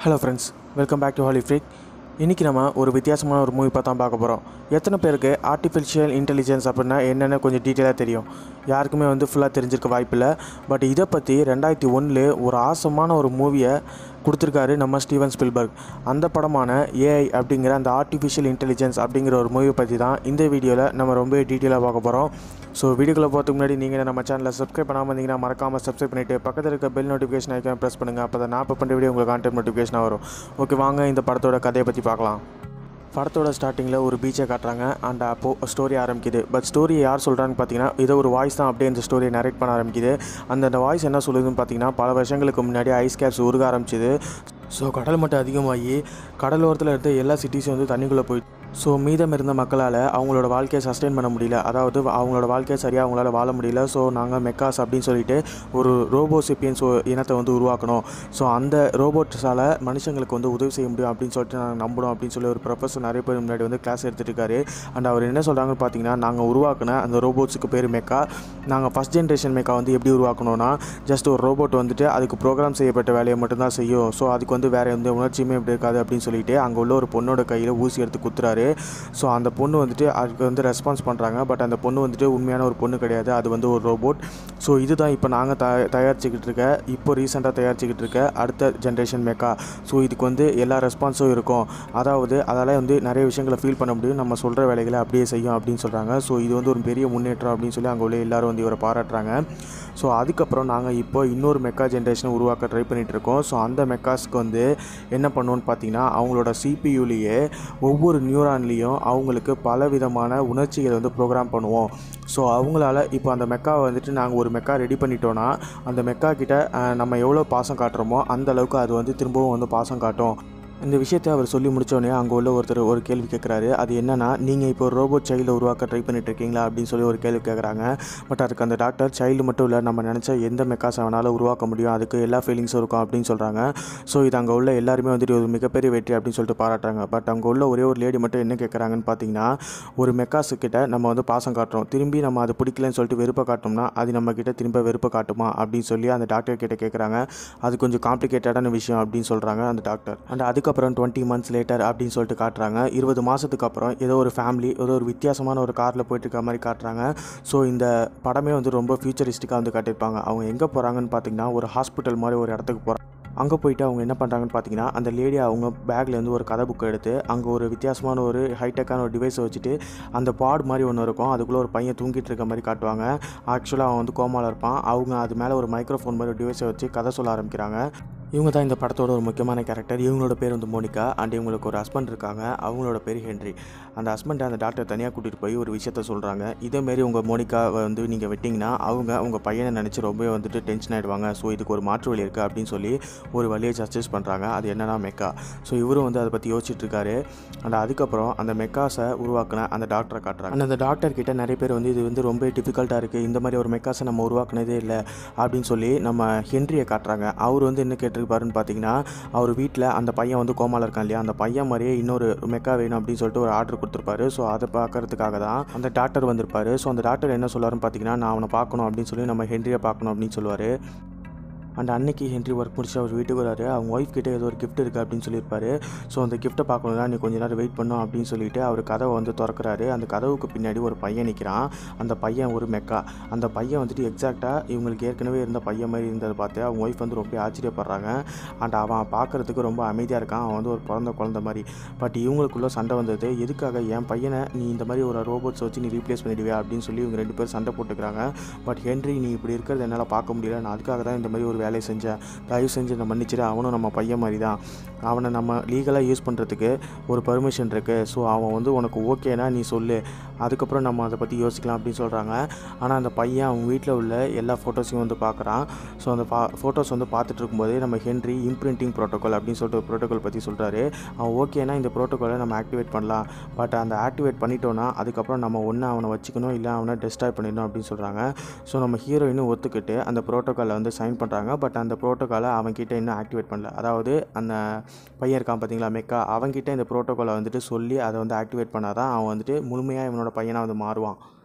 hello friends welcome back to Holly Freak இன்றைக்கி நம்ம ஒரு வித்தியாசமான ஒரு மூவி பார்த்தா பார்க்க போகிறோம் எத்தனை பேருக்கு ஆர்டிஃபிஷியல் இன்டெலிஜென்ஸ் அப்படின்னா என்னென்னு கொஞ்சம் டீட்டெயிலாக தெரியும் யாருக்குமே வந்து ஃபுல்லாக தெரிஞ்சிருக்க வாய்ப்பில்லை பட் இதை பற்றி ரெண்டாயிரத்தி ஒன்றில் ஒரு ஆசமான ஒரு மூவியை கொடுத்துருக்காரு நம்ம ஸ்டீவன் ஸ்பில்பர்க் அந்த படமான ஏஐ அப்படிங்கிற அந்த ஆர்டிஃபிஷியல் இன்டெலிஜென்ஸ் அப்படிங்கிற ஒரு மூவியை பற்றி தான் இந்த வீடியோவில் நம்ம ரொம்ப டீட்டெயிலாக பார்க்க போகிறோம் ஸோ வீடியோக்குள்ளே போகிறதுக்கு முன்னாடி நீங்கள் நம்ம சேனலில் சப்ஸ்கிரைப் பண்ணாமல் இருந்தீங்கன்னா மறக்காமல் சப்ஸ்கிரைப் பண்ணிவிட்டு பக்கத்தில் இருக்க பெல் நோட்டிஃபிகேஷன் ஐக்கான் ப்ரெஸ் பண்ணுங்கள் அப்போ தான் நான் இப்போ பண்ணுற வீடியோ உங்களுக்கு கான்டென்ட் நோட்டிஃபிகேஷனாக வரும் ஓகே வாங்க இந்த படத்தோட கதையை பற்றி பார்க்கலாம் படத்தோட ஸ்டார்டிங்கில் ஒரு பீச்சை காட்டுறாங்க அண்ட் அப்போது ஸ்டோரி ஆரம்பிக்குது பட் ஸ்டோரி யார் சொல்கிறான்னு பார்த்தீங்கன்னா இதை ஒரு வாய்ஸ் தான் அப்படியே இந்த ஸ்டோரியை நரேட் பண்ண ஆரம்பிக்குது அந்த அந்த வாய்ஸ் என்ன சொல்லுதுன்னு பார்த்தீங்கன்னா பல வருஷங்களுக்கு முன்னாடி ஐஸ் கேப்ஸ் உருக ஆரம்பிச்சுது ஸோ கடல் மட்டம் அதிகமாகி கடலோரத்தில் இருந்த எல்லா சிட்டிஸும் வந்து தண்ணிக்குள்ளே போய் ஸோ மீதம் இருந்த மக்களால் அவங்களோட வாழ்க்கையை சஸ்டெயின் பண்ண முடியல அதாவது அவங்களோட வாழ்க்கையை சரியாக அவங்களால வாழ முடியல ஸோ நாங்கள் மெக்காஸ் அப்படின்னு சொல்லிட்டு ஒரு ரோபோசிப்பியன்ஸ் இனத்தை வந்து உருவாக்கணும் ஸோ அந்த ரோபோட்ஸால் மனுஷங்களுக்கு வந்து உதவி செய்ய முடியும் அப்படின்னு சொல்லிட்டு நாங்கள் நம்பணும் அப்படின்னு சொல்லி ஒரு ப்ரொஃபஸர் நிறைய பேர் முன்னாடி வந்து கிளாஸ் எடுத்துட்டு இருக்காரு அண்ட் அவர் என்ன சொல்கிறாங்கன்னு பார்த்தீங்கன்னா நாங்கள் உருவாக்கின அந்த ரோபோட்ஸுக்கு பேர் மெக்கா நாங்கள் ஃபஸ்ட் ஜென்ரேஷன் மெக்கா வந்து எப்படி உருவாக்கணும்னா ஜஸ்ட் ஒரு ரோபோட் வந்துட்டு அதுக்கு ப்ரோக்ராம் செய்யப்பட்ட வேலையை மட்டும்தான் செய்யும் ஸோ அதுக்கு வந்து வேறு எந்த உணர்ச்சியுமே இப்படி இருக்காது அப்படின்னு சொல்லிட்டு அங்கே உள்ள ஒரு பொண்ணோட கையில் ஊசி எடுத்து குத்துறாரு ஸோ அந்த பொண்ணு வந்துட்டு அதுக்கு வந்து ரெஸ்பான்ஸ் பண்ணுறாங்க பட் அந்த பொண்ணு வந்துட்டு உண்மையான ஒரு பொண்ணு கிடையாது அது வந்து ஒரு ரோபோட் ஸோ இதுதான் இப்போ நாங்கள் த தயாரிச்சுக்கிட்டு இருக்க இப்போ ரீசெண்டாக தயாரிச்சுக்கிட்டு இருக்க அடுத்த ஜென்ரேஷன் மெக்கா ஸோ இதுக்கு வந்து எல்லா ரெஸ்பான்ஸும் இருக்கும் அதாவது அதால் வந்து நிறைய விஷயங்களை ஃபீல் பண்ண முடியும் நம்ம சொல்கிற வேலைகளை அப்படியே செய்யும் அப்படின்னு சொல்கிறாங்க ஸோ இது வந்து ஒரு பெரிய முன்னேற்றம் அப்படின்னு சொல்லி அங்கே உள்ள எல்லாரும் வந்து இவரை பாராட்டுறாங்க ஸோ அதுக்கப்புறம் நாங்கள் இப்போ இன்னொரு மெக்கா ஜென்ரேஷனை உருவாக்க ட்ரை பண்ணிகிட்டு இருக்கோம் ஸோ அந்த மெக்காஸ்க்கு வந்து என்ன பண்ணுவோன்னு பார்த்தீங்கன்னா அவங்களோட சிபியூலேயே ஒவ்வொரு நியூரான்லேயும் அவங்களுக்கு பல விதமான உணர்ச்சிகளை வந்து ப்ரோக்ராம் பண்ணுவோம் ஸோ அவங்களால இப்போ அந்த மெக்காவை வந்துட்டு நாங்கள் ஒரு மெக்கா ரெடி பண்ணிட்டோன்னா அந்த மெக்கா கிட்ட அஹ், நம்ம எவ்வளோ பாசம் காட்டுறோமோ அந்த அளவுக்கு அது வந்து திரும்பவும் வந்து பாசம் காட்டும் இந்த விஷயத்தை அவர் சொல்லி முடித்தோடனே அங்கே உள்ள ஒருத்தர் ஒரு கேள்வி கேட்குறாரு அது என்னன்னா நீங்கள் இப்போ ஒரு ரோபோட் சைல்டு உருவாக்க ட்ரை பண்ணிட்டு இருக்கீங்களா அப்படின்னு சொல்லி ஒரு கேள்வி கேட்குறாங்க பட் அதுக்கு அந்த டாக்டர் சைல்டு மட்டும் இல்லை நம்ம நினச்ச எந்த மெக்காஸ் அவனால் உருவாக்க முடியும் அதுக்கு எல்லா ஃபீலிங்ஸும் இருக்கும் அப்படின்னு சொல்கிறாங்க ஸோ இது அங்கே உள்ள எல்லாருமே வந்துட்டு ஒரு மிகப்பெரிய வெற்றி அப்படின்னு சொல்லிட்டு பாராட்டுறாங்க பட் அங்கே உள்ள ஒரே ஒரு லேடி மட்டும் என்ன கேட்குறாங்கன்னு பார்த்தீங்கன்னா ஒரு மெக்காஸு கிட்ட நம்ம வந்து பாசம் காட்டுறோம் திரும்பி நம்ம அது பிடிக்கலன்னு சொல்லிட்டு வெறுப்பை காட்டோம்னா அது நம்ம கிட்ட திரும்ப வெறுப்பை காட்டுமா அப்படின்னு சொல்லி அந்த டாக்டர் கிட்ட கேட்குறாங்க அது கொஞ்சம் காம்ப்ளிகேட்டடான விஷயம் அப்படின்னு சொல்கிறாங்க அந்த டாக்டர் அண்ட் அதுக்கப்புறம் டுவெண்ட்டி மந்த்ஸ் லேட்டர் அப்படின்னு சொல்லிட்டு காட்டுறாங்க இருபது மாதத்துக்கு அப்புறம் ஏதோ ஒரு ஃபேமிலி ஏதோ ஒரு வித்தியாசமான ஒரு காரில் போயிட்டு இருக்க மாதிரி காட்டுறாங்க ஸோ இந்த படமே வந்து ரொம்ப ஃபியூச்சரிஸ்டிக்காக வந்து காட்டியிருப்பாங்க அவங்க எங்கே போகிறாங்கன்னு பார்த்தீங்கன்னா ஒரு ஹாஸ்பிட்டல் மாதிரி ஒரு இடத்துக்கு போகிறாங்க அங்கே போயிட்டு அவங்க என்ன பண்ணுறாங்கன்னு பார்த்தீங்கன்னா அந்த லேடி அவங்க பேக்லேருந்து ஒரு கதை புக்கை எடுத்து அங்கே ஒரு வித்தியாசமான ஒரு ஹைடெக்கான ஒரு டிவைஸை வச்சுட்டு அந்த பாட் மாதிரி ஒன்று இருக்கும் அதுக்குள்ளே ஒரு பையன் தூங்கிட்டு இருக்க மாதிரி காட்டுவாங்க ஆக்சுவலாக அவன் வந்து கோமாவில் இருப்பான் அவங்க அது மேலே ஒரு மைக்ரோஃபோன் மாதிரி ஒரு டிவைஸை வச்சு கதை சொல்ல ஆரம்பிக்கிறாங்க இவங்க தான் இந்த படத்தோட ஒரு முக்கியமான கேரக்டர் இவங்களோட பேர் வந்து மோனிகா அண்ட் இவங்களுக்கு ஒரு ஹஸ்பண்ட் இருக்காங்க அவங்களோட பேர் ஹென்றி அந்த ஹஸ்பண்டை அந்த டாக்டர் தனியாக கூட்டிகிட்டு போய் ஒரு விஷயத்த சொல்கிறாங்க இதேமாரி உங்கள் மோனிகாவை வந்து நீங்கள் விட்டிங்கன்னா அவங்க உங்கள் பையனை நினச்சி ரொம்ப வந்துட்டு டென்ஷன் ஆகிடுவாங்க ஸோ இதுக்கு ஒரு மாற்று வழி இருக்குது அப்படின்னு சொல்லி ஒரு வழியை சஜஸ்ட் பண்ணுறாங்க அது என்னன்னா மெக்கா ஸோ இவரும் வந்து அதை பற்றி யோசிச்சுட்டு இருக்காரு அண்ட் அதுக்கப்புறம் அந்த மெக்காஸை உருவாக்கின அந்த டாக்டரை காட்டுறாங்க அண்ட் அந்த டாக்டர் கிட்ட நிறைய பேர் வந்து இது வந்து ரொம்ப டிஃபிகல்ட்டாக இருக்குது இந்த மாதிரி ஒரு மெக்காஸை நம்ம உருவாக்குனதே இல்லை அப்படின்னு சொல்லி நம்ம ஹென்ரியை காட்டுறாங்க அவர் வந்து என்ன கேட்டிருப்பாருன்னு பார்த்தீங்கன்னா அவர் வீட்டில் அந்த பையன் வந்து கோமால இருக்கான் இல்லையா அந்த பையன் மாதிரியே இன்னொரு மெக்கா வேணும் அப்படின்னு சொல்லிட்டு ஒரு ஆர்டர் கொடுத்துருப்பாரு ஸோ அதை பார்க்கறதுக்காக தான் அந்த டாக்டர் வந்திருப்பாரு ஸோ அந்த டாக்டர் என்ன சொல்லுவாருன்னு பார்த்தீங்கன்னா நான் அவனை பார்க்கணும் அப்படின்னு சொல்லி நம்ம ஹென்ரியை பார்க்கணும் அப்படின்னு சொல்லுவார் அண்ட் அன்னைக்கு ஹென்றி ஒர்க் முடிச்சு அவர் வீட்டுக்கு வராரு அவங்க ஒய்ஃப் கிட்ட ஏதோ ஒரு கிஃப்ட் இருக்குது அப்படின்னு சொல்லியிருப்பாரு ஸோ அந்த கிஃப்ட்டை பார்க்கணும்னா நீ கொஞ்ச நேரம் வெயிட் பண்ணும் அப்படின்னு சொல்லிட்டு அவர் கதவை வந்து திறக்கிறாரு அந்த கதவுக்கு பின்னாடி ஒரு பையன் நிற்கிறான் அந்த பையன் ஒரு மெக்கா அந்த பையன் வந்துட்டு எக்ஸாக்டாக இவங்களுக்கு ஏற்கனவே இருந்த பையன் மாதிரி இருந்ததை பார்த்து அவங்க ஒய்ஃப் வந்து ரொம்ப ஆச்சரியப்படுறாங்க அண்ட் அவன் பார்க்குறதுக்கு ரொம்ப அமைதியாக இருக்கான் அவன் வந்து ஒரு பிறந்த குழந்த மாதிரி பட் இவங்களுக்குள்ள சண்டை வந்தது எதுக்காக என் பையனை நீ இந்த மாதிரி ஒரு ரோபோட்ஸ் வச்சு நீ ரீப்ளேஸ் பண்ணிடுவியா அப்படின்னு சொல்லி இவங்க ரெண்டு பேரும் சண்டை போட்டுக்கிறாங்க பட் ஹென்றி நீ இப்படி இருக்கிறது என்னால் பார்க்க முடியல நான் அதுக்காக தான் இந்த மாதிரி ஒரு வேலையை செஞ்சேன் தயவு செஞ்சு என்னை மன்னிச்சிடு அவனும் நம்ம பையன் மாதிரி தான் அவனை நம்ம லீகலாக யூஸ் பண்ணுறதுக்கு ஒரு பர்மிஷன் இருக்குது ஸோ அவன் வந்து உனக்கு ஓகேனா நீ சொல்லு அதுக்கப்புறம் நம்ம அதை பற்றி யோசிக்கலாம் அப்படின்னு சொல்கிறாங்க ஆனால் அந்த பையன் அவங்க வீட்டில் உள்ள எல்லா ஃபோட்டோஸையும் வந்து பார்க்குறான் ஸோ அந்த பா ஃபோட்டோஸ் வந்து பார்த்துட்டு இருக்கும்போதே நம்ம ஹென்றி இம்ப்ரிண்டிங் ப்ரோட்டோகால் அப்படின்னு சொல்லிட்டு ஒரு ப்ரோட்டோகால் பற்றி சொல்கிறாரு அவன் ஓகேனா இந்த ப்ரோட்டோகாலை நம்ம ஆக்டிவேட் பண்ணலாம் பட் அந்த ஆக்டிவேட் பண்ணிட்டோன்னா அதுக்கப்புறம் நம்ம ஒன்று அவனை வச்சுக்கணும் இல்லை அவனை டெஸ்ட்ராய் பண்ணிடணும் அப்படின்னு சொல்கிறாங்க ஸோ நம்ம ஹீரோயினும் ஒத்துக்கிட்டு அந்த ப்ரோட்டோகாலை வந்து சைன் பண்ணுறாங்க பட் அந்த ப்ரோட்டோகாலை அவன்கிட்ட இன்னும் ஆக்டிவேட் பண்ணல அதாவது அந்த பையன் இருக்கான் பார்த்தீங்களா மெக்கா அவன்கிட்ட இந்த ப்ரோட்டோகாலை வந்துட்டு சொல்லி அதை வந்து ஆக்டிவேட் பண்ணால் தான் அவன் வந்துட்டு முழுமையாக இவனோட பையனாக வந்து மாறுவான்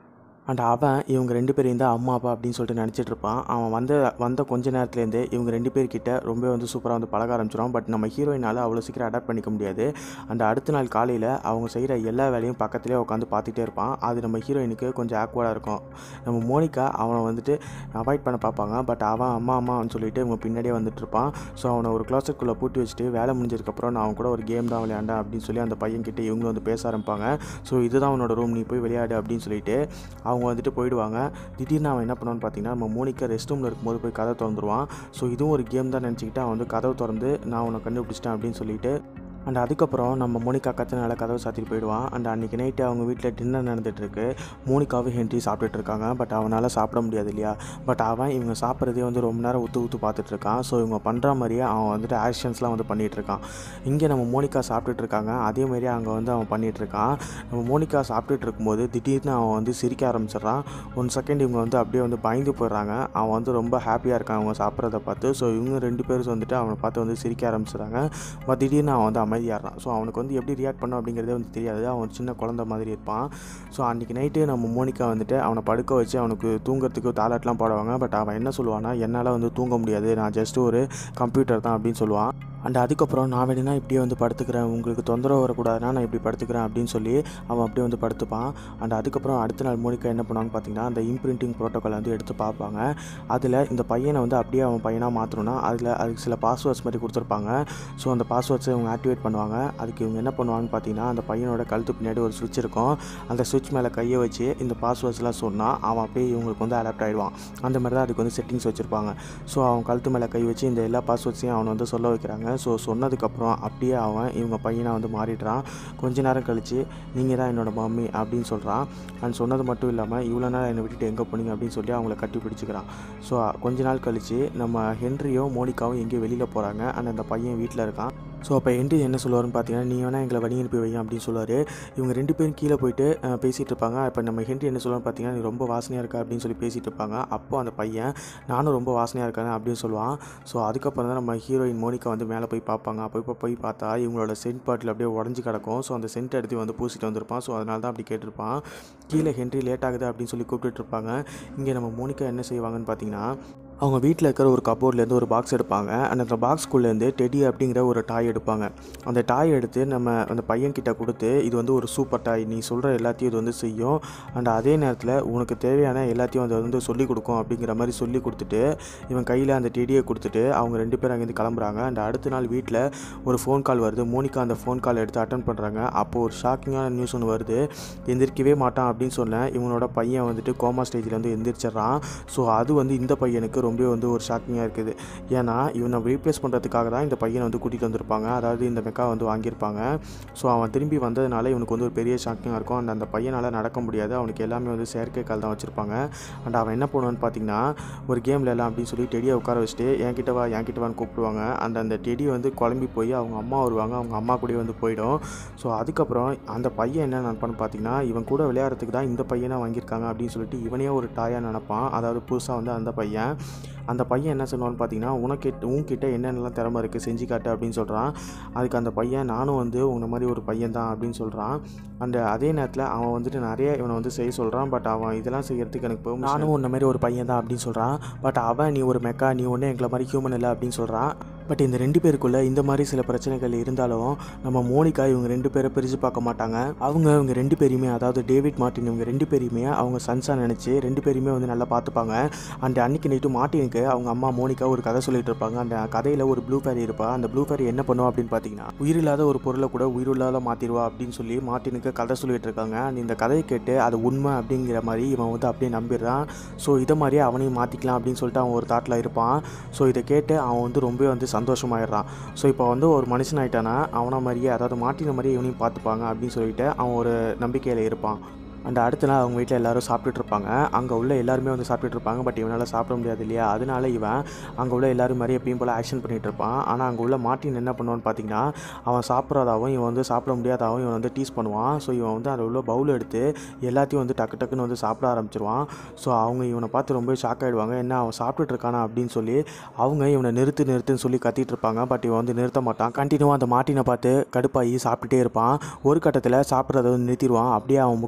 அண்ட் அவன் இவங்க ரெண்டு பேரையும் தான் அம்மா அப்பா அப்படின்னு சொல்லிட்டு நினச்சிட்டு இருப்பான் அவன் வந்த வந்த கொஞ்ச நேரத்துலேருந்து இவங்க ரெண்டு பேர்கிட்ட ரொம்ப வந்து சூப்பராக வந்து பழக ஆரம்பிச்சிடும் பட் நம்ம ஹீரோயினால் அவ்வளோ சீக்கிரம் அடாப்ட் பண்ணிக்க முடியாது அண்ட் அடுத்த நாள் காலையில் அவங்க செய்கிற எல்லா வேலையும் பக்கத்துலேயே உட்காந்து பார்த்துட்டே இருப்பான் அது நம்ம ஹீரோயினுக்கு கொஞ்சம் ஆக்வர்டாக இருக்கும் நம்ம மோனிகா அவனை வந்துட்டு அவாய்ட் பண்ண பார்ப்பாங்க பட் அவன் அம்மா அம்மான்னு சொல்லிட்டு இவங்க பின்னாடியே வந்துட்டு இருப்பான் ஸோ அவனை ஒரு க்ளாஸுக்குள்ளே பூட்டி வச்சுட்டு வேலை முடிஞ்சதுக்கப்புறம் நான் அவன் கூட ஒரு கேம் தான் விளையாண்டேன் அப்படின்னு சொல்லி அந்த பையன்கிட்ட இவங்களும் வந்து பேச ஆரம்பிப்பாங்க ஸோ இதுதான் அவனோட ரூம் நீ போய் விளையாடு அப்படின்னு சொல்லிட்டு அவங்க வந்துட்டு போயிடுவாங்க திடீர்னு அவன் என்ன பண்ணுவான்னு பார்த்தீங்கன்னா நம்ம மோனிகா ரெஸ்ட் ரூமில் இருக்கும்போது போய் கதை திறந்துருவான் ஸோ இதுவும் ஒரு கேம் தான் நினச்சிக்கிட்டு அவன் வந்து கதவை திறந்து நான் உன்னை கண்டுபிடிச்சிட்டேன் அப்படின்னு சொல்லிட்டு அண்ட் அதுக்கப்புறம் நம்ம மோனிகா கத்தனால கதவை சாத்திட்டு போயிடுவான் அண்ட் அன்றைக்கி நைட்டு அவங்க வீட்டில் டின்னர் நடந்துகிட்ருக்கு மோனிகாவும் ஹென்ரி சாப்பிட்டுட்டு இருக்காங்க பட் அவனால் சாப்பிட முடியாது இல்லையா பட் அவன் இவங்க சாப்பிட்றதே வந்து ரொம்ப நேரம் ஊற்று ஊற்று பார்த்துட்டு இருக்கான் ஸோ இவங்க பண்ணுற மாதிரியே அவன் வந்துட்டு ஆக்ஷன்ஸ்லாம் வந்து பண்ணிகிட்டு இருக்கான் இங்கே நம்ம மோனிகா சாப்பிட்டுட்டு இருக்காங்க அதே மாதிரியே அங்கே வந்து அவன் பண்ணிகிட்டு இருக்கான் நம்ம மோனிகா சாப்பிட்டுட்டு இருக்கும்போது திடீர்னு அவன் வந்து சிரிக்க ஆரம்பிச்சிடுறான் ஒன் செகண்ட் இவங்க வந்து அப்படியே வந்து பயந்து போயிடுறாங்க அவன் வந்து ரொம்ப ஹாப்பியாக இருக்கான் அவங்க சாப்பிட்றத பார்த்து ஸோ இவங்க ரெண்டு பேரும் வந்துட்டு அவனை பார்த்து வந்து சிரிக்க ஆரம்பிச்சிடுறாங்க பட் திடீர்னு அவன் வந்து அமைதியாகிறான் ஸோ அவனுக்கு வந்து எப்படி ரியாக்ட் பண்ணும் அப்படிங்கிறதே வந்து தெரியாது அவன் ஒரு சின்ன குழந்த மாதிரி இருப்பான் ஸோ அன்றைக்கி நைட்டு நம்ம மோனிகா வந்துட்டு அவனை படுக்க வச்சு அவனுக்கு தூங்குறதுக்கு தாலாட்லாம் போடுவாங்க பட் அவன் என்ன சொல்லுவான்னா என்னால் வந்து தூங்க முடியாது நான் ஜஸ்ட் ஒரு கம்ப்யூட்டர் தான் அப்படின்னு சொல்லுவான் அண்ட் அதுக்கப்புறம் நான் வேணும்னா இப்படியே வந்து படுத்துக்கிறேன் உங்களுக்கு தொந்தரவு வரக்கூடாதுன்னா நான் இப்படி படுத்துக்கிறேன் அப்படின்னு சொல்லி அவன் அப்படியே வந்து படுத்துப்பான் அண்ட் அதுக்கப்புறம் அடுத்த நாள் மோனிகா என்ன பண்ணுவான்னு பார்த்தீங்கன்னா அந்த இம்ப்ரிண்டிங் ப்ரோட்டோக்கால் வந்து எடுத்து பார்ப்பாங்க அதில் இந்த பையனை வந்து அப்படியே அவன் பையனாக மாற்றணும்னா அதில் அதுக்கு சில பாஸ்வேர்ட்ஸ் மாதிரி கொடுத்துருப்பாங்க ஸோ அந்த பாஸ்வேர்ட்ஸை இவங்க ஆக்டிவேட் பண்ணுவாங்க அதுக்கு இவங்க என்ன பண்ணுவாங்கன்னு பார்த்தீங்கன்னா அந்த பையனோட கழுத்து பின்னாடி ஒரு சுவிட்ச் இருக்கும் அந்த சுவிட்ச் மேலே கையை வச்சு இந்த பாஸ்வேர்ட்ஸ்லாம் சொன்னால் அவன் அப்படியே இவங்களுக்கு வந்து அடாப்ட் ஆகிடுவான் அந்த மாதிரி தான் அதுக்கு வந்து செட்டிங்ஸ் வச்சுருப்பாங்க ஸோ அவன் கழுத்து மேலே கை வச்சு இந்த எல்லா பாஸ்வேர்ட்ஸையும் அவனை வந்து சொல்ல வைக்கிறாங்க ஸோ சொன்னதுக்கப்புறம் அப்படியே அவன் இவங்க பையனாக வந்து மாறிடுறான் கொஞ்ச நேரம் கழித்து நீங்கள் தான் என்னோட மம்மி அப்படின்னு சொல்கிறான் அண்ட் சொன்னது மட்டும் இல்லாமல் இவ்வளோ நாள் என்னை விட்டுட்டு எங்கே போனீங்க அப்படின்னு சொல்லி அவங்கள கட்டி பிடிச்சிக்கிறான் ஸோ கொஞ்ச நாள் கழித்து நம்ம ஹென்ரியும் மோனிகாவும் எங்கேயோ வெளியில் போகிறாங்க அண்ட் அந்த பையன் வீட்டில் இருக்கான் ஸோ அப்போ ஹென்றி என்ன சொல்லுவார்னு பார்த்தீங்கன்னா நீ வேணால் எங்களை வழி அனுப்பி வையும் அப்படின்னு சொல்லுவார் இவங்க ரெண்டு பேரும் கீழே போயிட்டு அஹ், பேசிகிட்டு இருப்பாங்க இப்போ நம்ம ஹென்றி என்ன சொல்லுவான்னு பார்த்தீங்கன்னா நீ ரொம்ப வாசனையாக இருக்கா அப்படின்னு சொல்லி பேசிகிட்டு இருப்பாங்க அப்போ அந்த பையன் நானும் ரொம்ப வாசனையாக இருக்கேன் அப்படின்னு சொல்லுவான் ஸோ அதுக்கப்புறம் தான் நம்ம ஹீரோயின் மோனிகா வந்து மேலே போய் பார்ப்பாங்க அப்போ இப்போ போய் பார்த்தா இவங்களோட சென்ட் பாட்டில் அப்படியே உடஞ்சி கிடக்கும் ஸோ அந்த சென்ட் எடுத்து வந்து பூசிட்டு வந்திருப்பான் ஸோ அதனால தான் அப்படி கேட்டிருப்பான் கீழே ஹென்றி லேட் ஆகுது அப்படின்னு சொல்லி கூப்பிட்டுட்டு இருப்பாங்க இங்கே நம்ம மோனிகா என்ன செய்வாங்கன்னு பார்த்தீங்கன்னா அவங்க வீட்டில் இருக்கிற ஒரு கபோர்ட்லேருந்து ஒரு பாக்ஸ் எடுப்பாங்க and அந்த பாக்ஸ்குள்ளேருந்து டெடி அப்படிங்கிற ஒரு டாய் எடுப்பாங்க அந்த டாய் எடுத்து நம்ம அந்த பையன்கிட்ட கொடுத்து இது வந்து ஒரு சூப்பர் டாய் நீ சொல்கிற எல்லாத்தையும் இது வந்து செய்யும் அண்ட் அதே நேரத்தில் உனக்கு தேவையான எல்லாத்தையும் அது வந்து சொல்லிக் கொடுக்கும் அப்படிங்கிற மாதிரி சொல்லி கொடுத்துட்டு இவன் கையில் அந்த டெடியை கொடுத்துட்டு அவங்க ரெண்டு பேரும் அங்கேருந்து கிளம்புறாங்க அண்ட் அடுத்த நாள் வீட்டில் ஒரு ஃபோன் கால் வருது மோனிகா அந்த ஃபோன் கால் எடுத்து அட்டன் பண்ணுறாங்க அப்போது ஒரு ஷாக்கிங்கான நியூஸ் ஒன்று வருது எந்திரிக்கவே மாட்டான் அப்படின்னு சொன்னேன் இவனோட பையன் வந்துட்டு கோமா ஸ்டேஜில் வந்து எந்திரிச்சிட்றான் ஸோ அது வந்து இந்த பையனுக்கு ரொம்ப வந்து ஒரு ஷாக்கிங்காக இருக்குது ஏன்னா இவனை ரீப்ளேஸ் பண்ணுறதுக்காக தான் இந்த பையனை வந்து கூட்டிகிட்டு வந்திருப்பாங்க அதாவது இந்த மெக்கா வந்து வாங்கியிருப்பாங்க ஸோ அவன் திரும்பி வந்ததுனால இவனுக்கு வந்து ஒரு பெரிய ஷாக்கிங்காக இருக்கும் அண்ட் அந்த பையனால் நடக்க முடியாது அவனுக்கு எல்லாமே வந்து செயற்கை கால் தான் வச்சுருப்பாங்க அண்ட் அவன் என்ன பண்ணுவான்னு பார்த்தீங்கன்னா ஒரு கேமில் எல்லாம் அப்படின்னு சொல்லி டெடியை உட்கார வச்சுட்டு என்கிட்ட வா என்கிட்ட வான்னு கூப்பிடுவாங்க அந்த அந்த டெடி வந்து குழம்பி போய் அவங்க அம்மா வருவாங்க அவங்க அம்மா கூடயே வந்து போயிடும் ஸோ அதுக்கப்புறம் அந்த பையன் என்ன நினைப்பான்னு பார்த்தீங்கன்னா இவன் கூட விளையாடுறதுக்கு தான் இந்த பையனை வாங்கியிருக்காங்க அப்படின்னு சொல்லிட்டு இவனையே ஒரு டாயாக நினைப்பான் அதாவது புதுசாக வந்து அந்த பையன் அந்த பையன் என்ன சொன்னான்னு பார்த்தீங்கன்னா உனக்கு உன்கிட்ட என்னென்னலாம் திறமை இருக்குது செஞ்சு காட்டு அப்படின்னு சொல்கிறான் அதுக்கு அந்த பையன் நானும் வந்து உன்னை மாதிரி ஒரு பையன் தான் அப்படின்னு சொல்கிறான் அந்த அதே நேரத்தில் அவன் வந்துட்டு நிறைய இவனை வந்து செய்ய சொல்கிறான் பட் அவன் இதெல்லாம் செய்யறதுக்கு எனக்கு போகும் நானும் உன்ன மாதிரி ஒரு பையன் தான் அப்படின்னு சொல்கிறான் பட் அவன் நீ ஒரு மெக்கா நீ ஒன்று எங்களை மாதிரி ஹியூமன் இல்லை அப்படின்னு சொல்கிறான் பட் இந்த ரெண்டு பேருக்குள்ளே இந்த மாதிரி சில பிரச்சனைகள் இருந்தாலும் நம்ம மோனிகா இவங்க ரெண்டு பேரை பிரித்து பார்க்க மாட்டாங்க அவங்க இவங்க ரெண்டு பேரையுமே அதாவது டேவிட் மார்ட்டின் இவங்க ரெண்டு பேரையுமே அவங்க சன்ஸாக நினச்சி ரெண்டு பேரையுமே வந்து நல்லா பார்த்துப்பாங்க அண்ட் அன்னைக்கு நைட்டு மார்ட்டினுக்கு அவங்க அம்மா மோனிகா ஒரு கதை சொல்லிட்டு இருப்பாங்க அந்த கதையில் ஒரு ப்ளூ ஃபேரி இருப்பா அந்த ப்ளூ ஃபேரி என்ன பண்ணுவா அப்படின்னு பார்த்தீங்கன்னா உயிரில்லாத ஒரு பொருளை கூட உயிருள்ளாத மாற்றிடுவா அப்படின்னு சொல்லி மார்ட்டினுக்கு கதை சொல்லிட்டு இருக்காங்க அண்ட் இந்த கதையை கேட்டு அது உண்மை அப்படிங்கிற மாதிரி இவன் வந்து அப்படியே நம்பிடுறான் ஸோ இதை மாதிரியே அவனையும் மாற்றிக்கலாம் அப்படின்னு சொல்லிட்டு அவன் ஒரு தாட்டில் இருப்பான் ஸோ இதை கேட்டு அவன் வந்து ரொம்ப வந்து சந்தோஷமாயிடுறான் ஸோ இப்போ வந்து ஒரு மனுஷன் ஆயிட்டானா அவனை மாதிரியே அதாவது மாட்டின மாதிரியே இவனையும் பார்த்துப்பாங்க அப்படின்னு சொல்லிட்டு அவன் ஒரு நம்பிக்கையில் இருப்பான் அண்ட் அடுத்த நாள் அவங்க வீட்டில் எல்லாரும் சாப்பிட்டுட்டு இருப்பாங்க அங்கே உள்ள எல்லாருமே வந்து சாப்பிட்டுட்டு இருப்பாங்க பட் இவனால் சாப்பிட முடியாது இல்லையா அதனால இவன் அங்கே உள்ள எல்லாரும் மாதிரி எப்பயும் போல் ஆக்ஷன் பண்ணிட்டு இருப்பான் ஆனால் அங்கே உள்ள மார்ட்டின் என்ன பண்ணுவான்னு பார்த்தீங்கன்னா அவன் சாப்பிட்றதாவும் இவன் வந்து சாப்பிட முடியாதாவும் இவன் வந்து டீஸ் பண்ணுவான் ஸோ இவன் வந்து அதில் உள்ள பவுல் எடுத்து எல்லாத்தையும் வந்து டக்கு டக்குன்னு வந்து சாப்பிட ஆரம்பிச்சிருவான் ஸோ அவங்க இவனை பார்த்து ரொம்ப ஷாக் ஆகிடுவாங்க என்ன அவன் சாப்பிட்டுட்டு இருக்கானா அப்படின்னு சொல்லி அவங்க இவனை நிறுத்து நிறுத்துன்னு சொல்லி கத்திட்டு இருப்பாங்க பட் இவன் வந்து நிறுத்த மாட்டான் கண்டினியூவாக அந்த மார்ட்டினை பார்த்து கடுப்பாகி சாப்பிட்டுட்டே இருப்பான் ஒரு கட்டத்தில் சாப்பிட்றத வந்து நிறுத்திடுவான் அப்படியே அவன் முகம்லாம் ஒரு